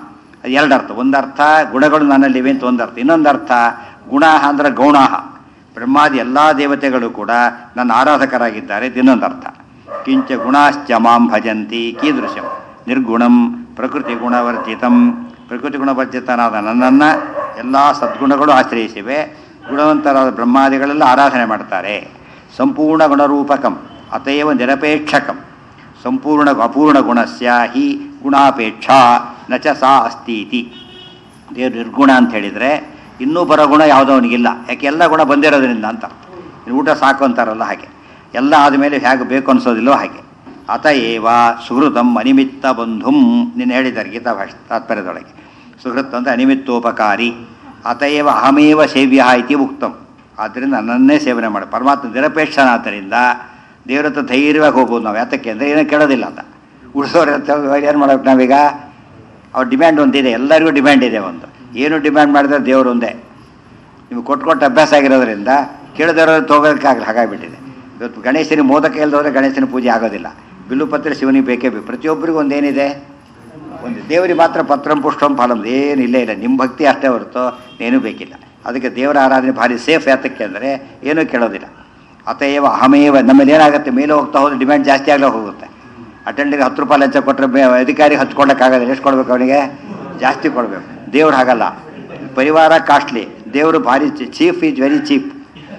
ಎರಡರ್ಥ ಒಂದರ್ಥ ಗುಣಗಳು ನನ್ನಲ್ಲಿವೆ ಅಂತ ಒಂದರ್ಥ ಇನ್ನೊಂದರ್ಥ ಗುಣ ಅಂದ್ರೆ ಗೌಣಾಹ ಬ್ರಹ್ಮಾದಿ ಎಲ್ಲ ದೇವತೆಗಳು ಕೂಡ ನನ್ನ ಆರಾಧಕರಾಗಿದ್ದಾರೆ ಅಂತ ಇನ್ನೊಂದರ್ಥ ಕಿಂಚ ಗುಣಾಶ್ಚ ಮಾಂ ಭಜಂತಿ ಕೀದೃಶಂ ನಿರ್ಗುಣಂ ಪ್ರಕೃತಿ ಗುಣವರ್ಜಿತಂ ಪ್ರಕೃತಿ ಗುಣವರ್ಜಿತನಾದ ನನ್ನನ್ನು ಎಲ್ಲ ಸದ್ಗುಣಗಳು ಆಶ್ರಯಿಸಿವೆ ಗುಣವಂತರಾದ ಬ್ರಹ್ಮಾದಿಗಳೆಲ್ಲ ಆರಾಧನೆ ಮಾಡ್ತಾರೆ ಸಂಪೂರ್ಣ ಗುಣರೂಪಕಂ ಅತಯವ ನಿರಪೇಕ್ಷಕಂ ಸಂಪೂರ್ಣ ಅಪೂರ್ಣ ಗುಣಸ್ಯ ಹಿ ಗುಣಾಪೇಕ್ಷಾ ನ ಚ ಸಾ ಅಸ್ತೀತಿ ದೇವ್ರು ನಿರ್ಗುಣ ಅಂತ ಹೇಳಿದರೆ ಇನ್ನೂ ಬರೋ ಗುಣ ಯಾವುದೋ ಅವನಿಗಿಲ್ಲ ಯಾಕೆ ಎಲ್ಲ ಗುಣ ಬಂದಿರೋದ್ರಿಂದ ಅಂತ ಇನ್ನು ಊಟ ಸಾಕು ಅಂತಾರಲ್ಲ ಹಾಗೆ ಎಲ್ಲ ಆದಮೇಲೆ ಹೇಗೆ ಬೇಕು ಅನಿಸೋದಿಲ್ಲೋ ಹಾಗೆ ಅತ ಏವ ಸುಹೃತಂ ಅನಿಮಿತ್ತ ಬಂಧುಂ ನೀನು ಹೇಳಿದ್ದಾರೆ ಗೀತಾ ಭಾಷೆ ತಾತ್ಪರ್ಯದೊಳಗೆ ಸುಹೃತ್ ಅಂದರೆ ಅನಿಮಿತ್ತೋಪಕಾರಿ ಅತಏವ ಅಹಮೇವ ಸೇವ್ಯ ಇತಿ ಉಕ್ತಂ ಆದ್ದರಿಂದ ನನ್ನನ್ನೇ ಸೇವನೆ ಮಾಡಿ ಪರಮಾತ್ಮ ನಿರಪೇಕ್ಷನಾದ್ದರಿಂದ ದೇವ್ರ ಹತ್ರ ಧೈರ್ಯವಾಗಿ ಹೋಗ್ಬೋದು ನಾವು ಯಾತಕ್ಕೆ ಅಂದರೆ ಏನೂ ಕೇಳೋದಿಲ್ಲ ಅಂತ ಉಳಿಸೋರ ಏನು ಮಾಡ್ಬೇಕು ನಾವೀಗ ಅವ್ರ ಡಿಮ್ಯಾಂಡ್ ಒಂದಿದೆ ಎಲ್ಲರಿಗೂ ಡಿಮ್ಯಾಂಡ್ ಇದೆ ಒಂದು ಏನು ಡಿಮ್ಯಾಂಡ್ ಮಾಡಿದ್ರೆ ದೇವರು ಒಂದೇ ನಿಮ್ಗೆ ಕೊಟ್ಟು ಕೊಟ್ಟು ಅಭ್ಯಾಸ ಆಗಿರೋದ್ರಿಂದ ಕೇಳಿದವರು ತಗೋದಕ್ಕಾಗಲ್ಲ ಹಾಗಾಗಿಬಿಟ್ಟಿದೆ ಇವತ್ತು ಗಣೇಶನ ಮೋದಕ ಇಲ್ದೋದ್ರೆ ಗಣೇಶನ ಪೂಜೆ ಆಗೋದಿಲ್ಲ ಬಿಲ್ಲುಪತ್ರ ಶಿವನಿಗೆ ಬೇಕೇ ಬೇಕು ಪ್ರತಿಯೊಬ್ಬರಿಗೂ ಒಂದೇನಿದೆ ಒಂದು ದೇವರಿಗೆ ಮಾತ್ರ ಪತ್ರಂ ಪುಷ್ಟಂ ಫಲಂ ಏನು ಇಲ್ಲೇ ಇಲ್ಲ ನಿಮ್ಮ ಭಕ್ತಿ ಅಷ್ಟೇ ಹೊರತು ಏನೂ ಬೇಕಿಲ್ಲ ಅದಕ್ಕೆ ದೇವರ ಆರಾಧನೆ ಭಾರಿ ಸೇಫ್ ಯಾತಕ್ಕೆ ಅಂದರೆ ಏನೂ ಕೇಳೋದಿಲ್ಲ ಅತಏವ ಅಹಮೇವ ನಮ್ಮಲ್ಲಿ ಏನಾಗುತ್ತೆ ಮೇಲೆ ಹೋಗ್ತಾ ಹೋದ್ರೆ ಡಿಮ್ಯಾಂಡ್ ಜಾಸ್ತಿ ಆಗಲೇ ಹೋಗುತ್ತೆ ಅಟೆಂಡಿಗೆ ಹತ್ತು ರೂಪಾಯಿ ಲಂಚ ಕೊಟ್ಟರೆ ಬೇ ಅಧಿಕಾರಿಗೆ ಹಚ್ಕೊಳ್ಳೋಕ್ಕಾಗಲ್ಲ ಎಷ್ಟು ಕೊಡ್ಬೇಕು ಅವನಿಗೆ ಜಾಸ್ತಿ ಕೊಡಬೇಕು ದೇವ್ರು ಹಾಗಲ್ಲ ಪರಿವಾರ ಕಾಸ್ಟ್ಲಿ ದೇವರು ಭಾರಿ chief is very cheap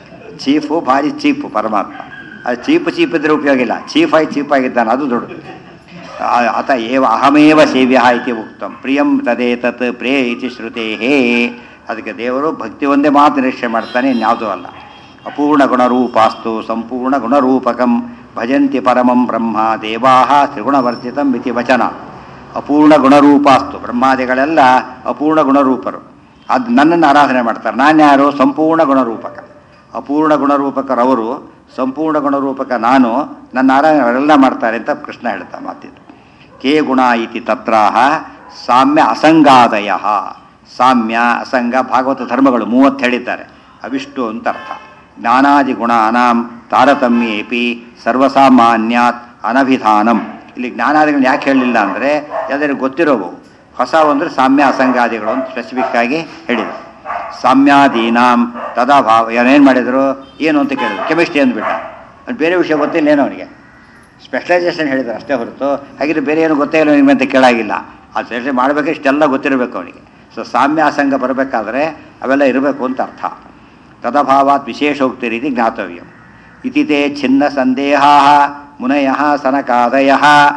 chief ಭಾರಿ ಚೀಪು ಪರಮಾತ್ಮ ಅದು ಚೀಪ್ ಚೀಪ್ ಇದ್ರೆ ಉಪಯೋಗ ಇಲ್ಲ ಚೀಫ್ ಆಗಿ ಚೀಪ್ ಆಗಿದ್ದಾನೆ ಅದು ದೊಡ್ಡದು ಆ- ಅತ ಏವ ಅಹಮೇವ ಸೇವ್ಯ ಇತಿ ಉಕ್ತಂ ಪ್ರಿಯಂ ತದೇತತ್ ಪ್ರೇ ಇತಿ ಶ್ರುತೇ ಅದಕ್ಕೆ ದೇವರು ಭಕ್ತಿ ಒಂದೇ ಮಾತು ನಿರೀಕ್ಷೆ ಮಾಡ್ತಾನೆ ಇನ್ಯಾವುದೂ ಅಲ್ಲ ಅಪೂರ್ಣ ಗುಣರೂಪಾಸ್ತು ಸಂಪೂರ್ಣ ಗುಣರೂಪಕಂ ಭಜಂತಿ ಪರಮಂ ಬ್ರಹ್ಮ ದೇವಾ ತ್ರಿಗುಣವರ್ಜಿತಂ ಇತಿ ವಚನ ಅಪೂರ್ಣ ಗುಣರೂಪಾಸ್ತು ಬ್ರಹ್ಮಾದಿಗಳೆಲ್ಲ ಅಪೂರ್ಣ ಗುಣರೂಪರು ಅದು ನನ್ನನ್ನು ಆರಾಧನೆ ಮಾಡ್ತಾರೆ ನಾನು ಯಾರು ಸಂಪೂರ್ಣ ಗುಣರೂಪಕ ಅಪೂರ್ಣ ಗುಣರೂಪಕರವರು ಸಂಪೂರ್ಣ ಗುಣರೂಪಕ ನಾನು ನನ್ನ ಆರಾಧನೆ ಅವರೆಲ್ಲ ಮಾಡ್ತಾರೆ ಅಂತ ಕೃಷ್ಣ ಹೇಳ್ತಾ ಮಾತಿದ್ದು ಕೇ ಗುಣ ಇತಿ ತತ್ರಾಹ ಸಾಮ್ಯ ಅಸಂಗಾದಯ ಸಾಮ್ಯ ಅಸಂಗ ಭಾಗವತ ಧರ್ಮಗಳು ಮೂವತ್ತು ಹೇಳಿದ್ದಾರೆ ಅವಿಷ್ಟು ಅಂತ ಅರ್ಥ ಜ್ಞಾನಾದಿ ಗುಣಾನಾಂ ತಾರತಮ್ಯೇಪಿ ಸರ್ವಸಾಮಾನ್ಯಾತ್ ಅನಭಿಧಾನಂ ಇಲ್ಲಿ ಜ್ಞಾನಾದಿಗಳನ್ನ ಯಾಕೆ ಹೇಳಲಿಲ್ಲ ಅಂದರೆ ಎಲ್ಲರಿಗೂ ಗೊತ್ತಿರೋವು ಹೊಸ ಅಂದ್ರೆ ಸಾಮ್ಯ ಅಸಂಗಾದಿಗಳು ಅಂತ ಸ್ಪೆಸಿಫಿಕ್ ಆಗಿ ಹೇಳಿದರು ಸಾಮ್ಯಾದೀನಾಂ ತದಾ ಭಾವ ಏನೇನು ಮಾಡಿದರು ಏನು ಅಂತ ಕೇಳಿದ್ರು ಕೆಮಿಸ್ಟ್ರಿ ಅಂದ್ಬಿಟ್ಟ ಅದು ಬೇರೆ ವಿಷಯ ಗೊತ್ತಿಲ್ಲ ಏನೋ ಅವನಿಗೆ ಸ್ಪೆಷಲೈಸೇಷನ್ ಹೇಳಿದ್ರು ಅಷ್ಟೇ ಹೊರತು ಹಾಗಿದ್ರೆ ಬೇರೆ ಏನು ಗೊತ್ತೇ ಇಲ್ಲ ನಿಮಗೆ ಅಂತ ಕೇಳಾಗಿಲ್ಲ ಆ ಸ್ಪೆಷಲ್ ಮಾಡಬೇಕು ಇಷ್ಟೆಲ್ಲ ಗೊತ್ತಿರಬೇಕು ಅವನಿಗೆ ಸೊ ಸಾಮ್ಯ ಅಸಂಗ ಬರಬೇಕಾದ್ರೆ ಅವೆಲ್ಲ ಇರಬೇಕು ಅಂತ ಅರ್ಥ ತದಭಾವಾತ್ ವಿಶೇಷೋಕ್ತಿ ರೀತಿ ಜ್ಞಾತವ್ಯ ಇತಿ ತೇ ಛಿನ್ನ ಸಂದೇಹ ಮುನಯ ಸನಕಾದಯ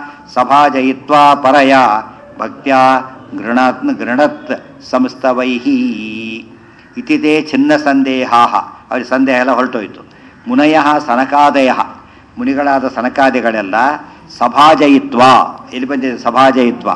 ಸಭಾಜಯಿತ್ವಾ ಪರಯ ಭಕ್ತ್ಯ ಗೃಣತ್ ಗೃಣತ್ ಸಂಸ್ತವೈ ಇತಿ ತೇ ಛಿನ್ನ ಸಂದೇಹ ಅವ್ರಿಗೆ ಸಂದೇಹ ಎಲ್ಲ ಹೊರಟೋಯ್ತು ಮುನಯ ಸನಕಾದಯ ಮುನಿಗಳಾದ ಸನಕಾದಿಗಳೆಲ್ಲ ಸಭಾಜಯಿತ್ವ ಎಲ್ಲಿ ಬಂದಿದೆ ಸಭಾಜಯಿತ್ವ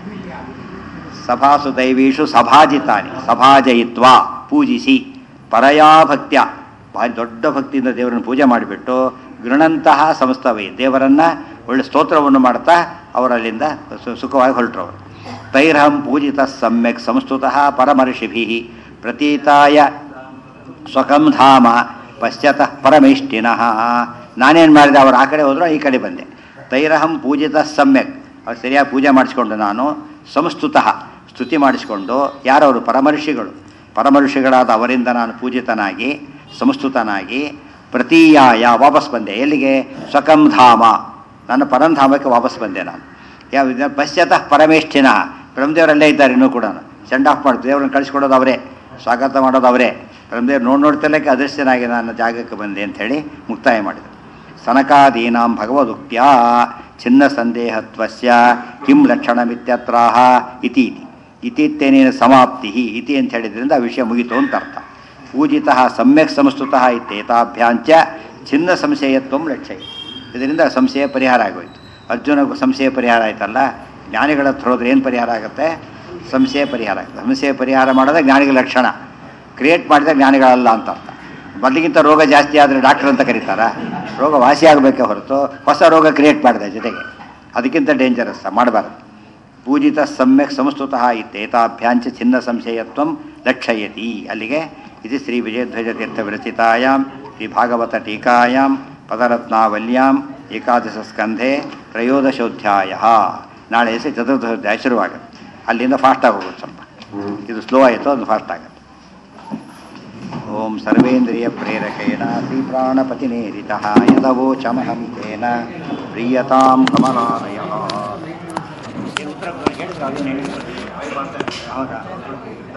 ಸಭಾಸು ದೈವೀಷು ಸಭಾಜಿತಾನಿ ಸಭಾಜಯಿತ್ವ ಪೂಜಿಸಿ ಪರಯಾ ಭಕ್ತ್ಯ ಭಾರಿ ದೊಡ್ಡ ಭಕ್ತಿಯಿಂದ ದೇವರನ್ನು ಪೂಜೆ ಮಾಡಿಬಿಟ್ಟು ಗೃಣಂತಹ ಸಂಸ್ಥವೈ ದೇವರನ್ನ ಒಳ್ಳೆ ಸ್ತೋತ್ರವನ್ನು ಮಾಡ್ತಾ ಅವರಲ್ಲಿಂದ ಸು- ಸುಖವಾಗಿ ಹೊರಟ್ರವರು ತೈರಹಂ ಪೂಜಿತ ಸಮ್ಯಕ್ ಸಂಸ್ತುತಃ ಪರಮರ್ಷಿಭಿ ಪ್ರತೀತಾಯ ಸ್ವಕಂ ಧಾಮ ಪಶ್ಚಾತಃ ಪರಮೇಷ್ಟಿನಃ ನಾನೇನು ಮಾಡಿದೆ ಅವರು ಆ ಕಡೆ ಹೋದ್ರು ಈ ಕಡೆ ಬಂದೆ ತೈರಹಂ ಪೂಜಿತ ಸಮ್ಯಕ್ ಅವ್ರು ಸರಿಯಾಗಿ ಪೂಜೆ ಮಾಡಿಸ್ಕೊಂಡು ನಾನು ಸಂಸ್ತುತಃ ಸ್ತುತಿ ಮಾಡಿಸಿಕೊಂಡು ಯಾರವರು ಪರಮರ್ಷಿಗಳು ಪರಮರ್ಷಿಗಳಾದ ಅವರಿಂದ ನಾನು ಪೂಜಿತನಾಗಿ ಸಂಸ್ತುತನಾಗಿ ಪ್ರತೀಯಾಯ ವಾಪಸ್ ಬಂದೆ ಎಲ್ಲಿಗೆ ಸ್ವಕಂ ಧಾಮ ನನ್ನ ಪರಂಧಾಮಕ್ಕೆ ವಾಪಸ್ ಬಂದೆ ನಾನು ಯಾವ ಇದು ಪಶ್ಚಾತಃ ಪರಮೇಷ್ಠಿನ ಬ್ರಹ್ಮದೇವರಲ್ಲೇ ಇದ್ದಾರೆ ಇನ್ನೂ ಕೂಡ ಸೆಂಡ್ ಆಫ್ ಮಾಡಿ ದೇವ್ರನ್ನ ಕಳಿಸ್ಕೊಡೋದು ಅವರೇ ಸ್ವಾಗತ ಮಾಡೋದು ಅವರೇ ಬ್ರಹ್ಮದೇವ್ರು ನೋಡಿ ನೋಡ್ತಿಲ್ಲಕ್ಕೆ ಅದೃಶ್ಯನಾಗಿ ನನ್ನ ಜಾಗಕ್ಕೆ ಬಂದೆ ಅಂಥೇಳಿ ಮುಕ್ತಾಯ ಮಾಡಿದರು ಸನಕಾದೀನಾಂ ಭಗವದುಕ್ತ್ಯಾ ಚಿನ್ನ ಸಂದೇಹತ್ವಸ್ಯ ಕಿಂ ಲಕ್ಷಣಮಿತ್ಯತ್ರಾಹ ಇತಿ ಇತಿ ಇತಿತ್ತೇನೇನ ಸಮಾಪ್ತಿ ಇತಿ ಅಂತ ಹೇಳಿದ್ರಿಂದ ಆ ವಿಷಯ ಮುಗಿತು ಅಂತ ಅರ್ಥ ಪೂಜಿತ ಸಮ್ಯಕ್ ಸಂಸ್ತುತಃ ಇತ್ಯೇತಾಭ್ಯಾಂಚ ಚಿನ್ನ ಸಂಶಯತ್ವ ಲಕ್ಷ್ಯ ಇದರಿಂದ ಸಂಶಯ ಪರಿಹಾರ ಆಗೋಯ್ತು ಅರ್ಜುನ ಸಂಶಯ ಪರಿಹಾರ ಆಯ್ತಲ್ಲ ಜ್ಞಾನಿಗಳ ಹತ್ರ ಹೋದ್ರೆ ಏನು ಪರಿಹಾರ ಆಗುತ್ತೆ ಸಂಶಯ ಪರಿಹಾರ ಆಗುತ್ತೆ ಸಂಶಯ ಪರಿಹಾರ ಮಾಡೋದೇ ಜ್ಞಾನಿಗಳ ಲಕ್ಷಣ ಕ್ರಿಯೇಟ್ ಮಾಡಿದ್ರೆ ಜ್ಞಾನಿಗಳಲ್ಲ ಅಂತ ಅರ್ಥ ಮೊದಲಿಗಿಂತ ರೋಗ ಜಾಸ್ತಿ ಆದರೆ ಡಾಕ್ಟರ್ ಅಂತ ಕರೀತಾರ ರೋಗ ವಾಸಿ ಆಗಬೇಕೇ ಹೊರತು ಹೊಸ ರೋಗ ಕ್ರಿಯೇಟ್ ಮಾಡಿದೆ ಜೊತೆಗೆ ಅದಕ್ಕಿಂತ ಡೇಂಜರಸ್ ಮಾಡಬಾರ್ದು ಪೂಜಿತ ಸಮ್ಯಕ್ ಸಂಸ್ತುತಃ ಇತ್ತೇತಾಭ್ಯಾಂಚ ಚಿನ್ನ ಸಂಶಯತ್ವಂ ಲಕ್ಷಯತಿ ಅಲ್ಲಿಗೆ ಇದು ಶ್ರೀ ವಿಜಯಧ್ವಜ ತೀರ್ಥ ವಿರಚಿತಾಯಾಮ್ ಶ್ರೀ ಭಾಗವತ ಟೀಕಾಯಾಮ್ ಪದರತ್ನಾವಲ್ಯಾಂ ಏಕಾದಶ ಸ್ಕಂಧೆ ತ್ರಯೋದಶೋಧ್ಯಾಯ ನಾಳೆ ಹೆಸರು ಚತುರ್ದಶೋಧ್ಯಾಯ ಶುರುವಾಗುತ್ತೆ ಅಲ್ಲಿಂದ ಫಾಸ್ಟ್ ಆಗೋಗುತ್ತೆ ಸ್ವಲ್ಪ ಇದು ಸ್ಲೋ ಆಯಿತು ಅದು ಫಾಸ್ಟ್ ಆಗುತ್ತೆ ಓಂ ಸರ್ವೇಂದ್ರಿಯ ಪ್ರೇರಕೇಣ ಶ್ರೀಪ್ರಾಣಪತಿನೇರಿತಃ ಯದವೋಚಮಹಂ ತೇನ ಪ್ರೀಯತಾಂ ಕಮಲಾಲಯ ಹೌದಾ